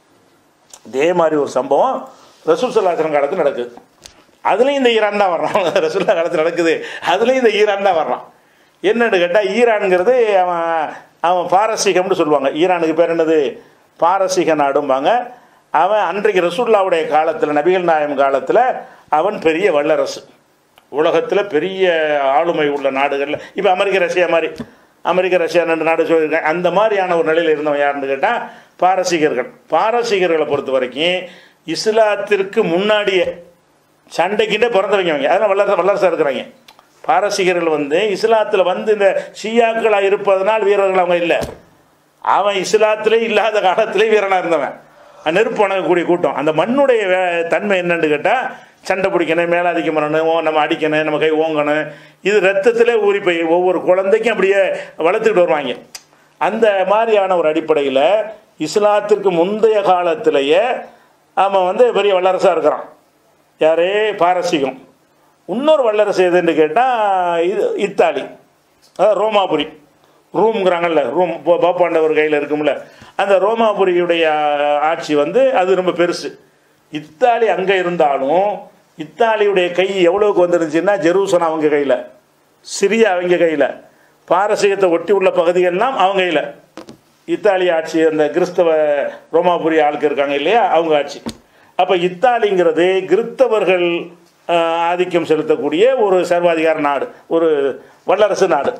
இதே மாதிரி ஒரு சம்பவம் ரசூல் சல்லாசனம் காலத்தில் நடக்குது அதுலேயும் இந்த ஈரான் தான் வர்றான் ரசூல்லா காலத்தில் நடக்குது அதுலேயும் இந்த ஈரான் தான் வர்றான் என்னன்னு கேட்டால் ஈரான்ங்கிறது அவன் அவன் பாரசீகம்னு சொல்லுவாங்க ஈரானுக்கு பேர் என்னது பாரசீக நாடும்பாங்க அவன் அன்றைக்கு ரசூல்லாவுடைய காலத்தில் நபிகள் நாயம் காலத்தில் அவன் பெரிய வல்லரசு உலகத்தில் பெரிய ஆளுமை உள்ள நாடுகளில் இப்போ அமெரிக்க ரஷ்யா மாதிரி அமெரிக்க ரஷ்யா ரெண்டு நாடு சொல்லியிருக்கேன் அந்த மாதிரியான ஒரு நிலையில் இருந்தவன் யாருன்னு கேட்டால் பாரசீகர்கள் பாரசீகர்களை பொறுத்த வரைக்கும் இஸ்லாத்திற்கு முன்னாடியே சண்டைக்கிட்டே பிறந்தவங்க அவங்க அதெல்லாம் வல்லரசு வல்லரசாக இருக்கிறாங்க பாரசீகர்கள் வந்து இஸ்லாத்தில் வந்து இந்த ஷியாக்களாக இருப்பதனால் வீரர்கள் அவங்க இல்லை அவன் இஸ்லாத்திலே இல்லாத காலத்திலே வீரனாக இருந்தவன் நெருப்பு வணங்கக்கூடிய கூட்டம் அந்த மண்ணுடைய வே- தன்மை என்னன்னு கேட்டால் சண்டை பிடிக்கணும் மேலாதிக்கம் பண்ணணும் ஓ நம்ம அடிக்கணும் நம்ம கை ஓங்கணும் இது ரத்தத்திலே ஊறி போய் ஒவ்வொரு குழந்தைக்கும் அப்படியே வளர்த்துக்கிட்டு வருவாங்க அந்த மாதிரியான ஒரு அடிப்படையில் இஸ்லாத்திற்கு முந்தைய காலத்திலேயே அவன் வந்து பெரிய வல்லரசாக இருக்கிறான் யாரே பாரசீகம் இன்னொரு வல்லரசு எதுன்னு கேட்டால் இது இத்தாலி அதாவது ரோமாபுரி ரூம்ங்கிறாங்கல்ல ரூம் போ- போப்பாண்டவர் கையில் இருக்கும்ல அந்த ரோமாபுரியுடைய ஆட்சி வந்து அது ரொம்ப பெருசு இத்தாலி அங்கே இருந்தாலும் இத்தாலியுடைய கை எவ்வளவுக்கு வந்துருந்துச்சுன்னா ஜெருசலம் அவங்க கையில் சிரியா அவங்க கையில் பாரசீகத்தை ஒட்டி உள்ள பகுதிகள்லாம் அவங்க கையில் இத்தாலி ஆட்சி அந்த கிறிஸ்தவ ரோமாபுரி ஆளுக்கு இருக்காங்க இல்லையா அவங்க ஆட்சி அப்போ இத்தாலிங்கிறது கிறிஸ்தவர்கள் ஆஹ், ஆதிக்கம் செலுத்தக்கூடிய ஒரு சர்வாதிகார நாடு ஒரு வல்லரசு நாடு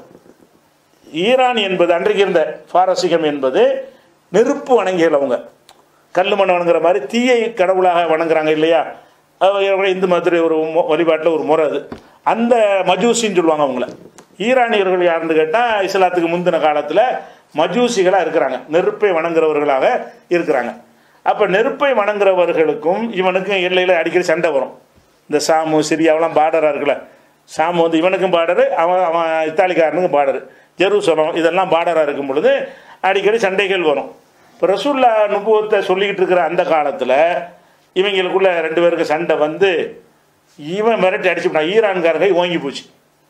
ஈரான் என்பது அன்றைக்கு இருந்த பாரசீகம் என்பது நெருப்பு வணங்கியல் அவங்க கல் மண் வணங்குற மாதிரி தீயை கடவுளாக வணங்குறாங்க இல்லையா அவங்க இந்து மதத்துடைய ஒரு மு- வழிபாட்டில் ஒரு முறை அது அந்த மஜூசின்னு சொல்லுவாங்க அவங்கள ஈரானியர்கள் யாருன்னு கேட்டால் இஸ்லாத்துக்கு முந்தின காலத்தில் மஜூசிகளாக இருக்கிறாங்க நெருப்பை வணங்குறவர்களாக இருக்கிறாங்க அப்போ நெருப்பை வணங்குறவர்களுக்கும் இவனுக்கும் எல்லையில் அடிக்கடி சண்டை வரும் இந்த சாமு சிரியாவெல்லாம் பார்டராக இருக்குல்ல சாமு வந்து இவனுக்கும் பார்டரு அவன் அவன் இத்தாலிக்காரனுக்கும் பார்டரு ஜெருசலம் இதெல்லாம் பார்டராக இருக்கும் பொழுது அடிக்கடி சண்டைகள் வரும் இப்போ ரசூல்லா நுபுவத்தை சொல்லிக்கிட்டு இருக்கிற அந்த காலத்தில் இவங்களுக்குள்ள ரெண்டு பேருக்கு சண்டை வந்து இவன் மிரட்டி அடிச்சுட்டான் ஈரான்காரங்க ஓங்கி போச்சு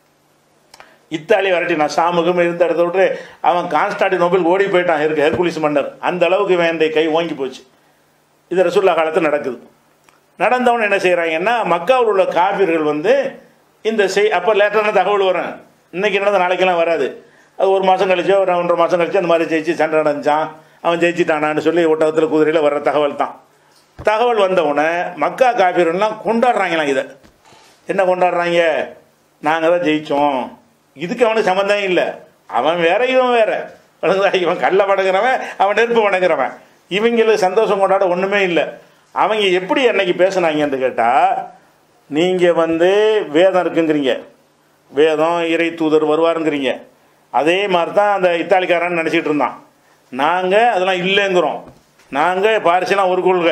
இத்தாலி விரட்டி நான் சாமுகம் இருந்த இடத்த விட்டு அவன் கான்ஸ்டாண்டி நோபல் ஓடி போயிட்டான் இருக்கு ஹெர்குலிஸ் மன்னர் அந்த அளவுக்கு வேண்டிய கை ஓங்கி போச்சு இது ரசூல்லா காலத்தில் நடக்குது நடந்தவன் என்ன செய்கிறாங்கன்னா மக்காவில் உள்ள காபிர்கள் வந்து இந்த செய் அப்போ லேட்டரான தகவல் வரும் இன்னைக்கு என்னது நாளைக்கெல்லாம் வராது அது ஒரு மாதம் கழிச்சோ ஒரு ஒன்றரை மாதம் கழிச்சு அந்த மாதிரி ஜெயிச்சு சண்டை நடந்துச்சான் அவன் ஜெயிச்சிட்டானான்னு சொல்லி ஒட்டகத்தில் குதிரையில் வர்ற தகவல் தான் தகவல் வந்தவுடனே மக்கா காபிர்கள்லாம் கொண்டாடுறாங்களாம் இதை என்ன கொண்டாடுறாங்க நாங்கள் தான் ஜெயித்தோம் இதுக்கு அவனுக்கு சம்மந்தம் இல்லை அவன் வேற இவன் வேற விளங்குதா இவன் கல்லை வணங்குறவன் அவன் நெருப்பு வணங்குறவன் இவங்களுக்கு சந்தோஷம் கொண்டாட ஒன்றுமே இல்லை அவங்க எப்படி அன்னைக்கு பேசுனாங்கன்னு கேட்டால் நீங்கள் வந்து வேதம் இருக்குங்கிறீங்க வேதம் இறை தூதர் வருவாருங்கிறீங்க அதே மாதிரி தான் அந்த இத்தாலிக்காரன் நினச்சிட்டு இருந்தான் நாங்கள் அதெல்லாம் இல்லைங்கிறோம் நாங்கள் பாரிசெல்லாம் ஒரு கொள்கை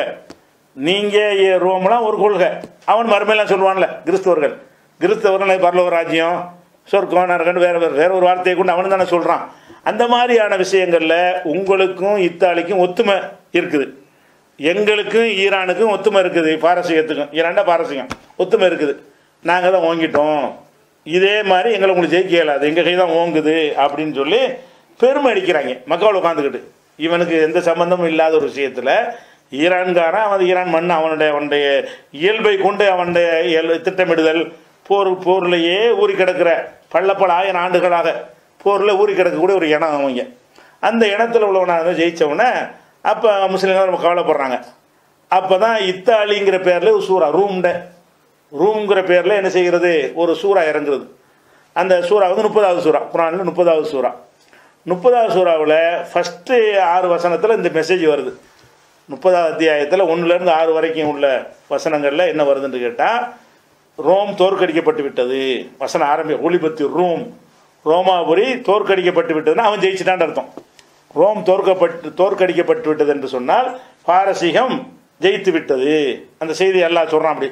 நீங்கள் ரோம்லாம் ஒரு கொள்கை அவன் மறுமையெல்லாம் சொல்லுவான்ல கிறிஸ்தவர்கள் கிறிஸ்தவர்கள் பரலோக ராஜ்யம் சொர்க்கம் நரகன்னு வேற வேற வேற ஒரு வார்த்தையை கொண்டு அவனு தானே சொல்கிறான் அந்த மாதிரியான விஷயங்களில் உங்களுக்கும் இத்தாலிக்கும் ஒத்துமை இருக்குது எங்களுக்கும் ஈரானுக்கும் ஒத்துமை இருக்குது பாரசீகத்துக்கும் ஈரான்டா பாரசீகம் ஒத்துமை இருக்குது நாங்கள் தான் ஓங்கிட்டோம் இதே மாதிரி எங்களை உங்களுக்கு ஜெயிக்க இயலாது எங்கள் கை தான் ஓங்குது அப்படின்னு சொல்லி பெருமை அடிக்கிறாங்க மக்கள் உட்காந்துக்கிட்டு இவனுக்கு எந்த சம்பந்தமும் இல்லாத ஒரு விஷயத்தில் ஈரான்காரன் அவன் ஈரான் மண் அவனுடைய அவனுடைய இயல்பை கொண்டு அவனுடைய இயல் திட்டமிடுதல் போர் போர்லையே ஊறி கிடக்கிற பல பல ஆயிரம் ஆண்டுகளாக போரில் ஊறி கிடக்கக்கூடிய ஒரு இனம் அவங்க அந்த இனத்தில் உள்ளவனாக ஜெயித்தவனே அப்போ முஸ்லீம்கள் ரொம்ப கவலைப்படுறாங்க அப்போ தான் இத்தாலிங்கிற பேரில் ஒரு சூறா ரூம்ட ரூம்ங்கிற பேரில் என்ன செய்கிறது ஒரு சூறா இறங்குறது அந்த சூறா வந்து முப்பதாவது சூறா குரானில் முப்பதாவது சூறா முப்பதாவது சூறாவில் ஃபஸ்ட்டு ஆறு வசனத்தில் இந்த மெசேஜ் வருது முப்பதாவது அத்தியாயத்தில் ஒன்றுலேருந்து ஆறு வரைக்கும் உள்ள வசனங்களில் என்ன வருதுன்னு கேட்டால் ரோம் தோற்கடிக்கப்பட்டு விட்டது வசனம் ஆரம்பி ஒளிபத்தி ரூம் ரோமாபுரி தோற்கடிக்கப்பட்டு விட்டதுன்னா அவன் ஜெயிச்சிட்டான்னு அர்த்தம் ரோம் தோற்கப்பட்டு தோற்கடிக்கப்பட்டு விட்டது என்று சொன்னால் பாரசீகம் ஜெயித்து விட்டது அந்த செய்தி எல்லாம் சொல்கிறான் அப்படி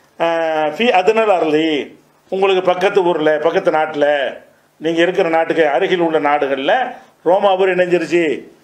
அஹ், ஃபி அதனால் அருளி உங்களுக்கு பக்கத்து ஊரில் பக்கத்து நாட்டில் நீங்கள் இருக்கிற நாட்டுக்கு அருகில் உள்ள நாடுகளில் ரோமாபுரி இணைஞ்சிருச்சு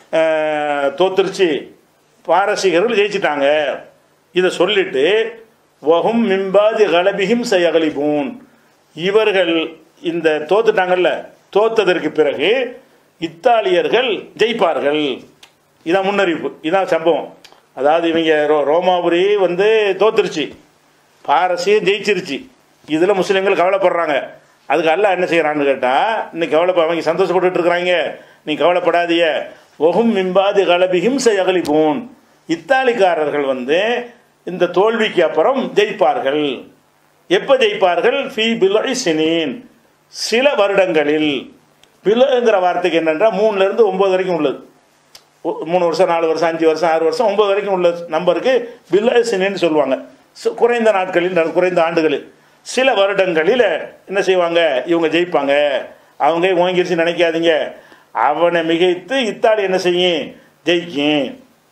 அஹ், தோத்துருச்சு பாரசீகர்கள் ஜெயிச்சிட்டாங்க இதை சொல்லிட்டு வஹும் மிம்பாதி கலபிஹிம் சயகலிபூன் இவர்கள் இந்த தோத்துட்டாங்கல்ல தோத்ததற்கு பிறகு இத்தாலியர்கள் ஜெயிப்பார்கள் இதான் முன்னறிவிப்பு இதான் சம்பவம் அதாவது இவங்க ரோ ரோமாபுரி வந்து தோத்துருச்சு பாரசீகம் ஜெயிச்சிருச்சு இதில் முஸ்லீம்கள் கவலைப்படுறாங்க அதுக்கு அல்லாஹ் என்ன செய்கிறான்னு கேட்டால் இன்னைக்கு கவலைப்ப அவங்க சந்தோஷப்பட்டுட்டு இருக்கிறாங்க நீ கவலைப்படாதீய ஒஹும் மிம்பாதி கலபிஹிம் சயகலிபூன் இத்தாலிக்காரர்கள் வந்து இந்த தோல்விக்கு அப்புறம் ஜெயிப்பார்கள் எப்போ ஜெயிப்பார்கள் ஃபி பிலை சினீன் சில வருடங்களில் பிலுங்கிற வார்த்தைக்கு என்னென்றால் மூணுலேருந்து ஒம்பது வரைக்கும் உள்ளது ஒ- மூணு வருஷம் நாலு வருஷம் அஞ்சு வருஷம் ஆறு வருஷம் ஒன்பது வரைக்கும் உள்ள நம்பருக்கு பில்லசினு சொல்லுவாங்க சு- குறைந்த நாட்களில் நட- குறைந்த ஆண்டுகளில் சில வருடங்களில் என்ன செய்வாங்க இவங்க ஜெயிப்பாங்க அவங்க ஓங்கிருச்சு நினைக்காதீங்க அவனை மிகைத்து இத்தாலி என்ன செய்யும் ஜெயிக்கும்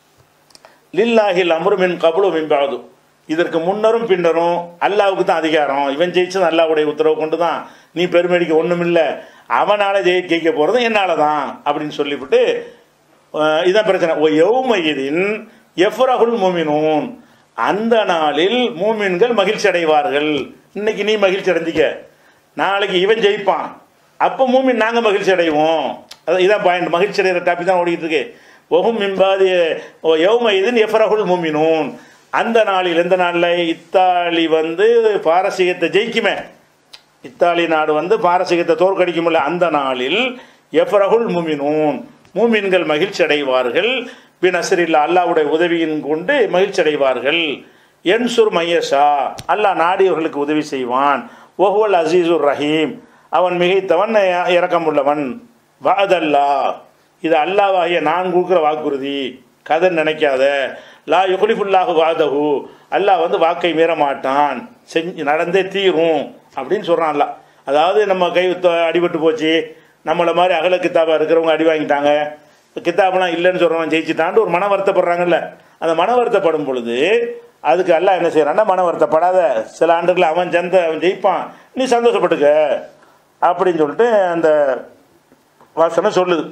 லில்லாஹில் அம்ரு மின் கபுலு மின்பாது இதற்கு முன்னரும் பின்னரும் அல்லாவுக்கு தான் அதிகாரம் இவன் ஜெயிச்சது அல்லாவுடைய உத்தரவு கொண்டு தான் நீ பெருமைடிக்க ஒன்றும் இல்லை அவனால் ஜெயி ஜெயிக்க போகிறதும் என்னால் தான் அப்படின்னு சொல்லிவிட்டு அஹ், இதான் பிரச்சனை ஓ யௌமயிதின் எஃப்ரகுல் மூமினூன் அந்த நாளில் மூமின்கள் மகிழ்ச்சி அடைவார்கள் இன்னைக்கு நீ மகிழ்ச்சி அடைஞ்சிக்க நாளைக்கு இவன் ஜெயிப்பான் அப்போ மூமின் நாங்கள் மகிழ்ச்சி அடைவோம் அது இதான் பாயிண்ட் மகிழ்ச்சி அடைகிற டாபிக் தான் ஓடிக்கிட்டு இருக்கு ஒஹும் மிம்பாதி ஓ யௌமயிதின் எஃப்ரகுல் மூமினூன் அந்த நாளில் எந்த நாளில் இத்தாலி வந்து பாரசீகத்தை ஜெயிக்குமே இத்தாலி நாடு வந்து பாரசீகத்தை தோற்கடிக்குமில்ல அந்த நாளில் எஃப்ரகுல் முமினூன் மூமின்கள் மகிழ்ச்சி அடைவார்கள் பின் அசரில்லா அல்லாவுடைய உதவியின் கொண்டு மகிழ்ச்சி அடைவார்கள் என்சுர் மையஷா அல்லாஹ் நாடியவர்களுக்கு உதவி செய்வான் ஒஹுவல் அசீசுர் ரஹீம் அவன் மிகைத்தவன் இரக்கமுள்ளவன் வாதல்லா இது அல்லாவாகிய நான் கொடுக்குற வாக்குறுதி கதை நினைக்காத லா யுகுலிஃபுல்லாஹு வாதஹு அல்லாஹ் வந்து வாக்கை மீற மாட்டான் செஞ்சு நடந்தே தீரும் அப்படின்னு சொல்கிறான் அல்லாஹ் அதாவது நம்ம கை த- அடிபட்டு போச்சு நம்மளை மாதிரி அகல கித்தாபா இருக்கிறவங்க அடி வாங்கிட்டாங்க கித்தாபெல்லாம் இல்லைன்னு சொல்கிறவன் ஜெயிச்சிட்டான்ட்டு ஒரு மன வருத்தப்படுறாங்கல்ல அந்த மன வருத்தப்படும் பொழுது அதுக்கு அல்லாஹ் என்ன செய்கிறான்னா மன வருத்தப்படாத சில ஆண்டுகளில் அவன் ஜந்த அவன் ஜெயிப்பான் நீ சந்தோஷப்பட்டுக்க அப்படின்னு சொல்லிட்டு அந்த வாசனை சொல்லுது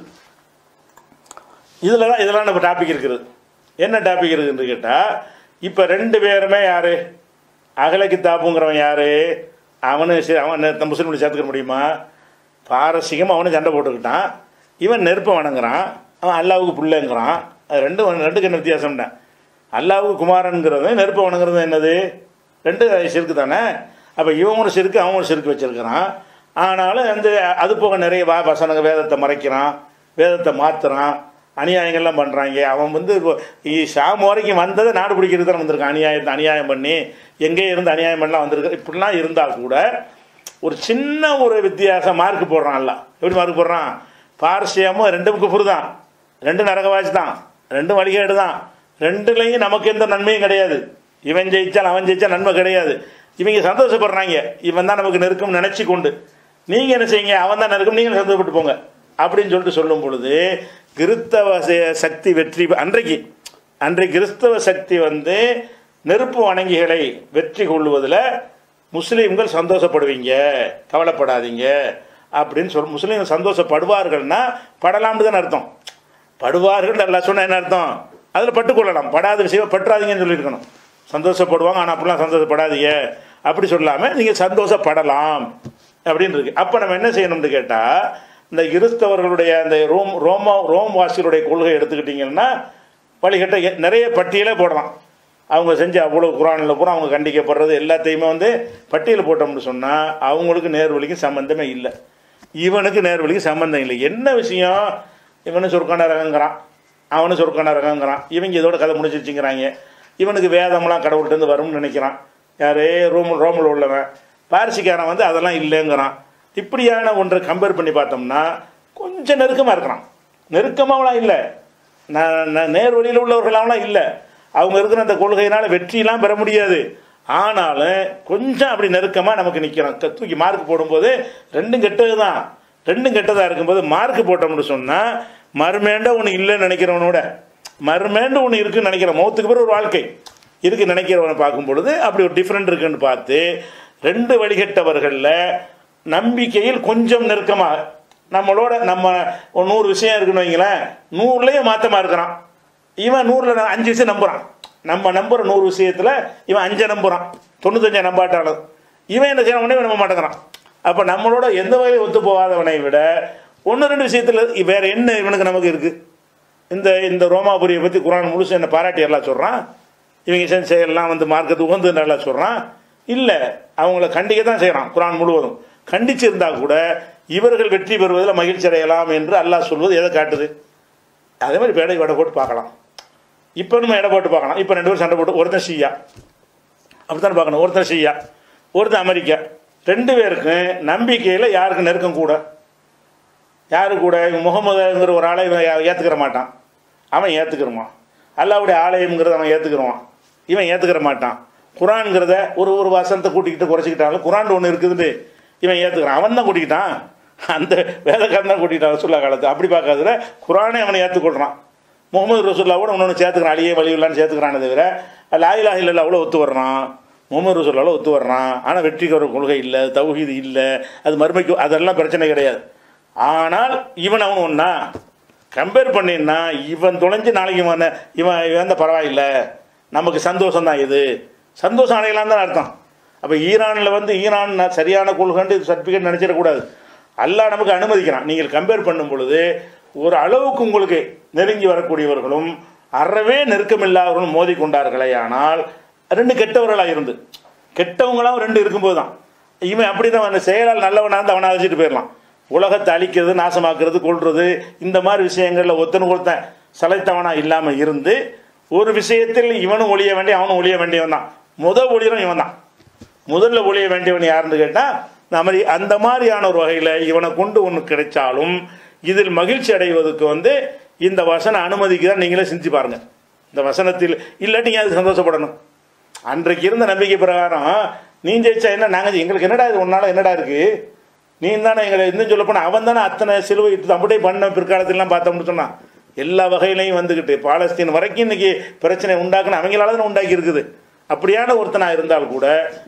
இதில் தான் இதெல்லாம் நம்ம டாபிக் இருக்குது என்ன டாபிக் இருக்குன்னு கேட்டால் இப்போ ரெண்டு பேருமே யார் அகல கித்தாப்புங்கிறவன் யார் அவனு சரி அவன் நெ- முஸ்லீம்களை சேர்த்துக்க முடியுமா பாரசீகம் அவனு சண்டை போட்டுக்கிட்டான் இவன் நெருப்பை வணங்குறான் அவன் அல்லாவுக்கு பிள்ளைங்கிறான் அது ரெண்டு ரெண்டுக்கு என்ன வித்தியாசம்னா அல்லாவுக்கு குமாரனுங்கிறது நெருப்பை வணங்குறது என்னது ரெண்டு சிறுக்கு தானே அப்போ இவன் ஒரு சிறுக்கு அவன் ஒரு சிறுக்கு வச்சிருக்கிறான் ஆனாலும் அந்த அது போக நிறைய வா வசனங்க வேதத்தை மறைக்கிறான் வேதத்தை மாற்றுறான் அநியாயங்கள்லாம் பண்ணுறாங்க அவன் வந்து இப்போ இ- ஷாம் வரைக்கும் வந்ததை நாடு பிடிக்கிறது தான் வந்திருக்கான் அநியாயத்தை அநியாயம் பண்ணி எங்கேயே இருந்து அநியாயம் பண்ணலாம் வந்திருக்கு இப்படிலாம் இருந்தால் கூட ஒரு சின்ன ஒரு வித்தியாசம் மார்க் போடுறான்ல எப்படி மார்க் போடுறான் பார்சியமும் ரெண்டும் குஃபுரு தான் ரெண்டும் நரகவாசி தான் ரெண்டும் வழிகேடு தான் ரெண்டுலையும் நமக்கு எந்த நன்மையும் கிடையாது இவன் ஜெயிச்சால் அவன் ஜெயிச்சா நன்மை கிடையாது இவங்க சந்தோஷப்படுறாங்க இவன் தான் நமக்கு நெருக்கம் நினைச்சு கொண்டு நீங்கள் என்ன செய்யுங்க அவன் தான் நெருக்கம் நீங்கள் சந்தோஷப்பட்டு போங்க அப்படின்னு சொல்லிட்டு சொல்லும் பொழுது கிறிஸ்தவ ச- சக்தி வெற்றி அன்றைக்கு அன்றைக்கு கிறிஸ்தவ சக்தி வந்து நெருப்பு வணங்கிகளை வெற்றி கொள்வதில் முஸ்லீம்கள் சந்தோஷப்படுவீங்க கவலைப்படாதீங்க அப்படின்னு சொல் முஸ்லீம்கள் சந்தோஷப்படுவார்கள்னா படலாம்னு தானே அர்த்தம் படுவார்கள் நல்லா சொன்ன என்ன அர்த்தம் அதில் பட்டுக்கொள்ளலாம் படாத விஷயம் பற்றாதீங்கன்னு சொல்லியிருக்கணும் சந்தோஷப்படுவாங்க ஆனால் அப்படிலாம் சந்தோஷப்படாதீங்க அப்படி சொல்லாமல் நீங்கள் சந்தோஷப்படலாம் அப்படின்னு இருக்கு அப்போ நம்ம என்ன செய்யணும்னு கேட்டால் இந்த கிறிஸ்தவர்களுடைய அந்த ரோம் ரோம ரோம் வாசிகளுடைய கொள்கை எடுத்துக்கிட்டிங்கன்னா வழிகட்ட எ- நிறைய பட்டியலே போடலாம் அவங்க செஞ்ச அவ்வளோ குரானில் பூரா அவங்க கண்டிக்கப்படுறது எல்லாத்தையுமே வந்து பட்டியல் போட்டோம்னு சொன்னால் அவங்களுக்கு நேர்வழிக்கும் சம்மந்தமே இல்லை இவனுக்கு நேர்வழிக்கு சம்மந்தம் இல்லை என்ன விஷயம் இவனு சொற்கான ரகங்கிறான் அவனு சொற்கான ரகங்கிறான் இவங்க இதோட கதை முடிச்சிருச்சுங்கிறாங்க இவனுக்கு வேதம்லாம் கடவுள்கிட்டருந்து வரும்னு நினைக்கிறான் யாரே ரோம் ரோமில் உள்ளவன் பாரிசிக்காரன் வந்து அதெல்லாம் இல்லைங்கிறான் இப்படியான ஒன்றை கம்பேர் பண்ணி பார்த்தோம்னா கொஞ்சம் நெருக்கமாக இருக்கிறான் நெருக்கமாகலாம் இல்லை நான் நான் நேர் வழியில் உள்ளவர்களாம்லாம் இல்லை அவங்க இருக்கிற அந்த கொள்கையினால் வெற்றிலாம் பெற முடியாது ஆனாலும் கொஞ்சம் அப்படி நெருக்கமாக நமக்கு நிற்கிறோம் க- தூக்கி மார்க் போடும்போது ரெண்டும் கெட்டது தான் ரெண்டும் கெட்டதாக இருக்கும்போது மார்க் போட்டோம்னு சொன்னால் மறுமேண்ட ஒன்று இல்லைன்னு நினைக்கிறவனோட மறுமேண்டு ஒன்று இருக்குன்னு நினைக்கிற மௌத்துக்கு பிறகு ஒரு வாழ்க்கை இருக்கு நினைக்கிறவனை பார்க்கும் பொழுது அப்படி ஒரு டிஃப்ரெண்ட் இருக்குன்னு பார்த்து ரெண்டு வழிகட்டவர்களில் நம்பிக்கையில் கொஞ்சம் நெருக்கமாக நம்மளோட நம்ம ஒரு நூறு விஷயம் இருக்குன்னு வைங்களேன் நூறுலேயே மாற்றமாக இருக்கிறான் இவன் நூறில் அஞ்சு விஷயம் நம்புகிறான் நம்ம நம்புற நூறு விஷயத்தில் இவன் அஞ்சை நம்புகிறான் தொண்ணூத்தஞ்சை நம்பாட்டாலும் இவன் என்ன செய்யணும் இவன் நம்ப மாட்டேங்கிறான் அப்போ நம்மளோட எந்த வகையில் ஒத்து போகாதவனை விட ஒன்று ரெண்டு விஷயத்தில் வேற என்ன இவனுக்கு நமக்கு இருக்குது இந்த இந்த ரோமாபுரியை பற்றி குரான் முழுசு என்ன பாராட்டி எல்லாம் சொல்கிறான் இவங்க செஞ்ச செயல்லாம் வந்து மார்க்கத்து உகந்து நல்லா சொல்கிறான் இல்லை அவங்கள கண்டிக்க தான் செய்கிறான் குரான் முழுவதும் கண்டிச்சிருந்தா கூட இவர்கள் வெற்றி பெறுவதில் மகிழ்ச்சி அடையலாம் என்று அல்லாஹ் சொல்வது எதை காட்டுது அதே மாதிரி பேடை வடை போட்டு பார்க்கலாம் இப்போ நம்ம எடை போட்டு பார்க்கலாம் இப்போ ரெண்டு பேரும் சண்டை போட்டு ஒருத்தன் ஷியா அப்படித்தானே பார்க்கணும் ஒருத்தன் ஷியா ஒருத்தன் அமெரிக்கா ரெண்டு பேருக்கும் நம்பிக்கையில் யாருக்கு நெருக்கம் கூட யாரு கூட இவன் முகமதுங்கிற ஒரு ஆளை இவன் யா- ஏத்துக்கிற மாட்டான் அவன் ஏற்றுக்கிறவான் அல்லாவுடைய ஆலயம்ங்கிறத அவன் ஏற்றுக்கிறவான் இவன் ஏற்றுக்கிற மாட்டான் குரான்ங்கிறத ஒரு ஒரு வசனத்தை கூட்டிக்கிட்டு குறைச்சிக்கிட்டாலும் குரான் ஒன்று இருக்குதுன்னு இவன் ஏற்றுக்கிறான் அவன் தான் கூட்டிக்கிட்டான் அந்த வேதக்காரன் தான் கூட்டிக்கிட்டான் ரசுல்லா காலத்து அப்படி பார்க்காதுல குரானே அவனை ஏற்றுக்கொள்கிறான் முகமது ரசூல்லாவோட இன்னொன்று சேர்த்துக்கிறான் அழியே வழி இல்லான்னு சேர்த்துக்கிறானே தவிர லாயிலா இல்லா அவ்வளோ ஒத்து வர்றான் முகமது ரசூல்லாவில் ஒத்து வர்றான் ஆனால் வெற்றிக்கு ஒரு கொள்கை இல்லை தௌஹீது இல்லை அது மறுமைக்கு அதெல்லாம் பிரச்சனை கிடையாது ஆனால் இவன் அவன் ஒன்றா கம்பேர் பண்ணினா இவன் தொலைஞ்சு நாளைக்கு இவன் இவன் இவன் தான் பரவாயில்லை நமக்கு சந்தோஷம் தான் இது சந்தோஷம் அடையலாம் தான் அர்த்தம் அப்போ ஈரானில் வந்து ஈரான் ந- சரியான கொள்கைன்னு சர்டிஃபிகேட் நினச்சிடக்கூடாது அல்லாஹ் நமக்கு அனுமதிக்கிறான் நீங்கள் கம்பேர் பண்ணும் பொழுது ஒரு அளவுக்கு உங்களுக்கு நெருங்கி வரக்கூடியவர்களும் அறவே நெருக்கமில்லாதவர்களும் மோதி கொண்டார்களே ஆனால் ரெண்டு கெட்டவர்களாக இருந்து கெட்டவங்களாம் ரெண்டு இருக்கும்போது தான் இவன் அப்படி தான் அந்த செயலால் நல்லவனாக இருந்து அவனை அழைச்சிட்டு போயிடலாம் உலகத்தை அழிக்கிறது நாசமாக்குறது கொள்றது இந்த மாதிரி விஷயங்களில் ஒருத்தன் ஒருத்தன் சலைத்தவனாக இல்லாமல் இருந்து ஒரு விஷயத்தில் இவனும் ஒழிய வேண்டிய அவனும் ஒழிய வேண்டியவன் தான் முதல் ஒளியனும் இவன் தான் முதல்ல ஒழிய வேண்டியவன் யாருன்னு கேட்டால் அந்த மாதிரி அந்த மாதிரியான ஒரு வகையில் இவனை கொண்டு ஒன்று கிடைச்சாலும் இதில் மகிழ்ச்சி அடைவதற்கு வந்து இந்த வசன அனுமதிக்கு தான் நீங்களே சிந்திச்சு பாருங்க இந்த வசனத்தில் இல்லாட்டி நீங்கள் அதுக்கு சந்தோஷப்படணும் அன்றைக்கு இருந்த நம்பிக்கை பிரகாரம் நீ ஜெயிச்சா என்ன நாங்கள் எங்களுக்கு என்னடா இது உன்னால என்னடா இருக்கு நீ தானே எங்களை இன்னும் சொல்ல போனால் அவன் தானே அத்தனை சிலுவை அப்படியே பண்ண பிற்காலத்திலாம் பார்த்தோம்னு சொன்னான் எல்லா வகையிலையும் வந்துக்கிட்டு பாலஸ்தீன் வரைக்கும் இன்னைக்கு பிரச்சனை உண்டாக்குன்னு அவங்களால தான் உண்டாக்கி இருக்குது அப்படியான ஒருத்தனாக இருந்தால் கூட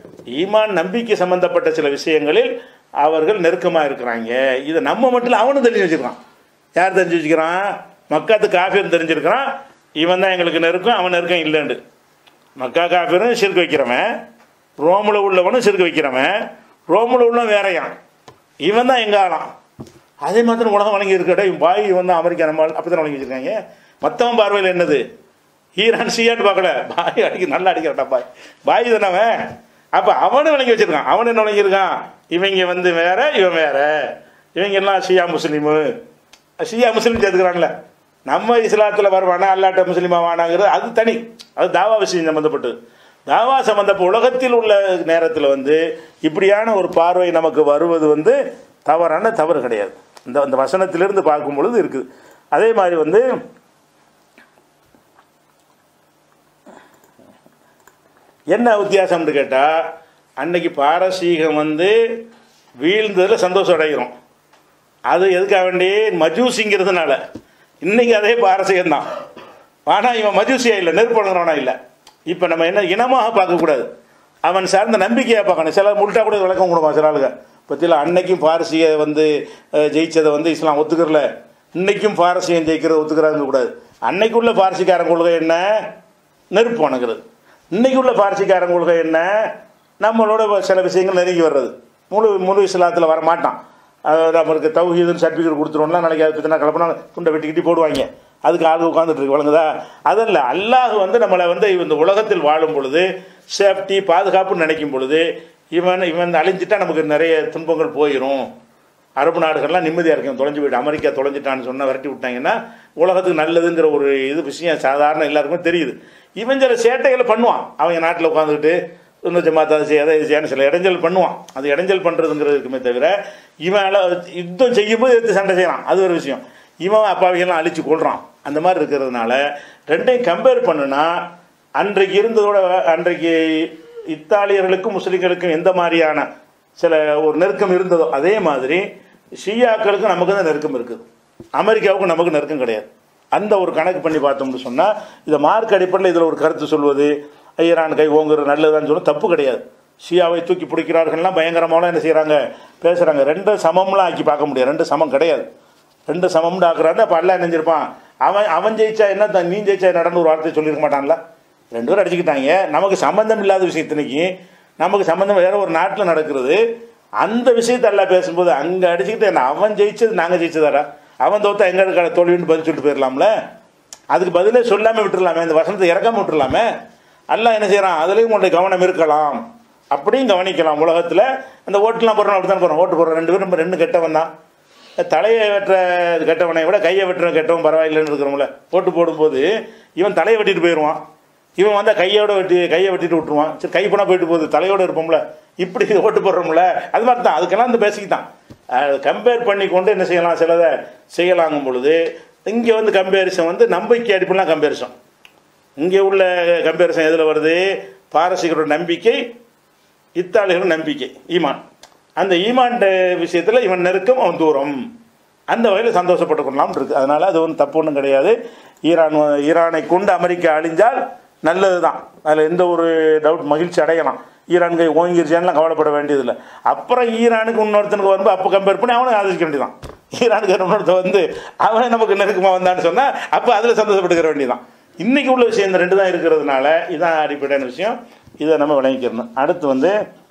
ஈமான் நம்பிக்கை சம்பந்தப்பட்ட சில விஷயங்களில் அவர்கள் நெருக்கமாக இருக்கிறாங்க இதை நம்ம மட்டும் இல்ல, அவனும் தெரிஞ்சு வச்சிருக்கான் யார் தெரிஞ்சு வச்சுக்கிறான் மக்காத்து காஃபியர் தெரிஞ்சிருக்கிறான் இவன் தான் எங்களுக்கு நெருக்கம் அவன் நெருக்கம் இல்லைண்டு மக்கா காஃபிரும் சிறுக்கு வைக்கிறவன் ரோமில் உள்ளவனும் சிறுக்கு வைக்கிறவன் ரோமில் உள்ளவன் வேறையான் இவன் தான் எங்க ஆளான் அதே மாதிரி உலகம் வழங்கி இருக்கட்ட இவன் பாய் இவன் தான் அமெரிக்கா நம்ம அப்படி தான் வழங்கி வச்சிருக்காங்க மற்றவன் பார்வையில் என்னது ஈரான் சியான்னு பார்க்கல பாய் அடிக்க நல்லா அடிக்கிறான்டா பாய் பாய் தானே அவன் அப்போ அவனும் வழங்கி வச்சிருக்கான் அவன் என்ன வழங்கியிருக்கான் இவங்க வந்து வேற இவன் வேற இவங்க எல்லாம் ஷியா முஸ்லீமு ஷியா முஸ்லீம் சேர்த்துக்கிறான்ல நம்ம இஸ்லாத்தில் வருவானா அல்லாட்ட முஸ்லீமா வானாங்கிறது அது தனி அது தாவா விஷயம் சம்மந்தப்பட்டது தாவா சம்மந்தப்பட்ட உலகத்தில் உள்ள நேரத்தில் வந்து இப்படியான ஒரு பார்வை நமக்கு வருவது வந்து தவறான தவறு கிடையாது இந்த அந்த வசனத்திலிருந்து பார்க்கும் பொழுது இருக்குது அதே மாதிரி வந்து என்ன வித்தியாசம்னு கேட்டால் அன்னைக்கு பாரசீகம் வந்து வீழ்ந்ததில் சந்தோஷம் அடைகிறோம் அது எதுக்காக வேண்டி மஜூசிங்கிறதுனால இன்னைக்கு அதே பாரசீகம் தான் ஆனால் இவன் மஜூசியா இல்லை நெருப்படுறவனா இல்லை இப்போ நம்ம என்ன இனமாக பார்க்கக்கூடாது அவன் சார்ந்த நம்பிக்கையாக பார்க்கணும் சில முல்ட்டா கூட விளக்கம் கொடுப்பான் சில ஆளுங்க பற்றியில் அன்னைக்கும் பாரசீக வந்து அஹ், ஜெயிச்சதை வந்து இஸ்லாம் ஒத்துக்கிறல இன்னைக்கும் பாரசீகம் ஜெயிக்கிறத ஒத்துக்கிறாங்க கூடாது அன்னைக்குள்ள பாரசீகாரன் கொள்கை என்ன நெருப்பு வணங்குறது இன்னைக்கு உள்ள பாரசீகாரன் கொள்கை என்ன நம்மளோட சில விஷயங்கள் நெருங்கி வர்றது முழு முழு இஸ்லாத்தில் வர மாட்டான் அதாவது நம்மளுக்கு தௌஹீதுன்னு சர்டிஃபிகேட் கொடுத்துருவோம்னா நாளைக்கு அதை பற்றி நான் கலப்பினா துண்டை வெட்டி கிட்டி போடுவாங்க அதுக்கு ஆள் உட்காந்துட்டு இருக்கு வழங்குதா அதல்ல அல்லாஹ் வந்து நம்மளை வந்து இந்த உலகத்தில் வாழும் பொழுது சேஃப்டி பாதுகாப்புன்னு நினைக்கும் பொழுது இவன் இவன் அழிஞ்சிட்டா நமக்கு நிறைய துன்பங்கள் போயிடும் அரபு நாடுகள்லாம் நிம்மதியாக இருக்கும் தொலைஞ்சு போயிட்டு அமெரிக்கா தொலைஞ்சிட்டான்னு சொன்னால் விரட்டி விட்டாங்கன்னா உலகத்துக்கு நல்லதுங்கிற ஒரு இது விஷயம் சாதாரண எல்லாருக்குமே தெரியுது இவன் சில சேட்டைகளை பண்ணுவான் அவங்க நாட்டில் உட்காந்துக்கிட்டு இன்னும் ஜமாத்தா செய்ய அதை செய்யான்னு சில இடைஞ்சல் பண்ணுவான் அது இடைஞ்சல் பண்ணுறதுங்கிறது இருக்குமே தவிர இவன் அள- யுத்தம் செய்யும்போது எடுத்து சண்டை செய்யறான் அது ஒரு விஷயம் இவன் அப்பாவிகள்லாம் அழிச்சு கொள்றான் அந்த மாதிரி இருக்கிறதுனால ரெண்டையும் கம்பேர் பண்ணுனா அன்றைக்கு இருந்ததோட அன்றைக்கு இத்தாலியர்களுக்கும் முஸ்லிம்களுக்கும் எந்த மாதிரியான சில ஒரு நெருக்கம் இருந்ததோ அதே மாதிரி ஷியாக்களுக்கும் நமக்கு தான் நெருக்கம் இருக்குது அமெரிக்காவுக்கும் நமக்கு நெருக்கம் கிடையாது அந்த ஒரு கணக்கு பண்ணி பார்த்தோம்னு சொன்னால் இதை மார்க் அடிப்படையில் இதில் ஒரு கருத்து சொல்வது ஈரான் கை ஓங்குறது நல்லதுதான் சொல்ல தப்பு கிடையாது ஷியாவை தூக்கி பிடிக்கிறார்கள்லாம் பயங்கரமாலாம் என்ன செய்கிறாங்க பேசுகிறாங்க ரெண்டு சமம்லாம் ஆக்கி பார்க்க முடியாது ரெண்டு சமம் கிடையாது ரெண்டு சமம்னு ஆக்குறாரு அப்போ அல்ல நினைஞ்சிருப்பான் அவன் அவன் ஜெயிச்சா என்ன தான் நீ ஜெயிச்சா நடந்து ஒரு வார்த்தை சொல்லியிருக்க மாட்டான்ல ரெண்டு பேரும் அடிச்சுக்கிட்டாங்க நமக்கு சம்பந்தம் இல்லாத விஷயம் இத்தனைக்கு நமக்கு சம்பந்தம் வேற ஒரு நாட்டில் நடக்கிறது அந்த விஷயத்தை எல்லாம் பேசும்போது அங்கே அடிச்சுக்கிட்டு என்ன அவன் ஜெயிச்சது நாங்கள் ஜெயிச்சதாரா அவன் தோத்தா எங்க தோல்வின்னு பதில் சொல்லிட்டு போயிடலாம்ல அதுக்கு பதிலே சொல்லாமல் விட்டுறலாமே இந்த வசனத்தை இறக்காம விட்டுறலாமே அல்லாஹ் என்ன செய்கிறான் அதுலேயும் உங்களுடைய கவனம் இருக்கலாம் அப்படியும் கவனிக்கலாம் உலகத்தில் அந்த ஓட்டுலாம் போடுறோம் அப்படி தான் போகிறோம் ஓட்டு போடுறோம் ரெண்டு பேரும் ரெண்டு கெட்டவன் தான் தலையை வெட்டுற கெட்டவனை விட கையை வெட்டுற கெட்டவன் பரவாயில்லைன்னு இருக்கிறோம்ல ஓட்டு போடும்போது இவன் தலையை வெட்டிட்டு போயிடுவான் இவன் வந்தால் கையோட வெட்டி கையை வெட்டிட்டு விட்டுருவான் சரி கை போனால் போயிட்டு போகுது தலையோட இருப்போம்ல இப்படி ஓட்டு போடுறோம்ல அது மாதிரி தான் அதுக்கெல்லாம் இந்த பேசிக் தான் கம்பேர் பண்ணி கொண்டு என்ன செய்யலாம் சிலதை செய்யலாங்கும் பொழுது இங்கே வந்து கம்பேரிசன் வந்து நம்பிக்கை அடிப்படைலாம் கம்பேரிசன் இங்கே உள்ள கம்பேரிசன் எதில் வருது பாரசீகரோட நம்பிக்கை இத்தாலிகளோட நம்பிக்கை ஈமான் அந்த ஈமான் விஷயத்தில் இவன் நெருக்கம் அவன் தூரம் அந்த வகையில் சந்தோஷப்பட்டு கொள்ளலாம் இருக்கு அதனால அது ஒன்றும் தப்பு ஒன்றும் கிடையாது ஈரான் வ- ஈரானை கொண்டு அமெரிக்கா அழிஞ்சால் நல்லது தான் அதில் எந்த ஒரு டவுட் மகிழ்ச்சி அடையலாம் ஈரான் கை ஓங்கிருச்சான்லாம் கவலைப்பட வேண்டியதில்லை அப்புறம் ஈரானுக்கு இன்னொருத்தனுக்கு வரும்போது அப்போ கம்பேர் பண்ணி அவனை ஆதரிக்க வேண்டியதான் ஈரானுக்கு இன்னொருத்த வந்து அவனே நமக்கு நெருக்கமாக வந்தான்னு சொன்னால் அப்போ அதில் சந்தோஷப்பட்டுக்கிற வேண்டியதான் இன்னைக்கு உள்ள விஷயம் இந்த ரெண்டு தான் இருக்கிறதுனால இதான் அடிப்படையான விஷயம் இதை நம்ம விளங்கிக்கிறணும் அடுத்து வந்து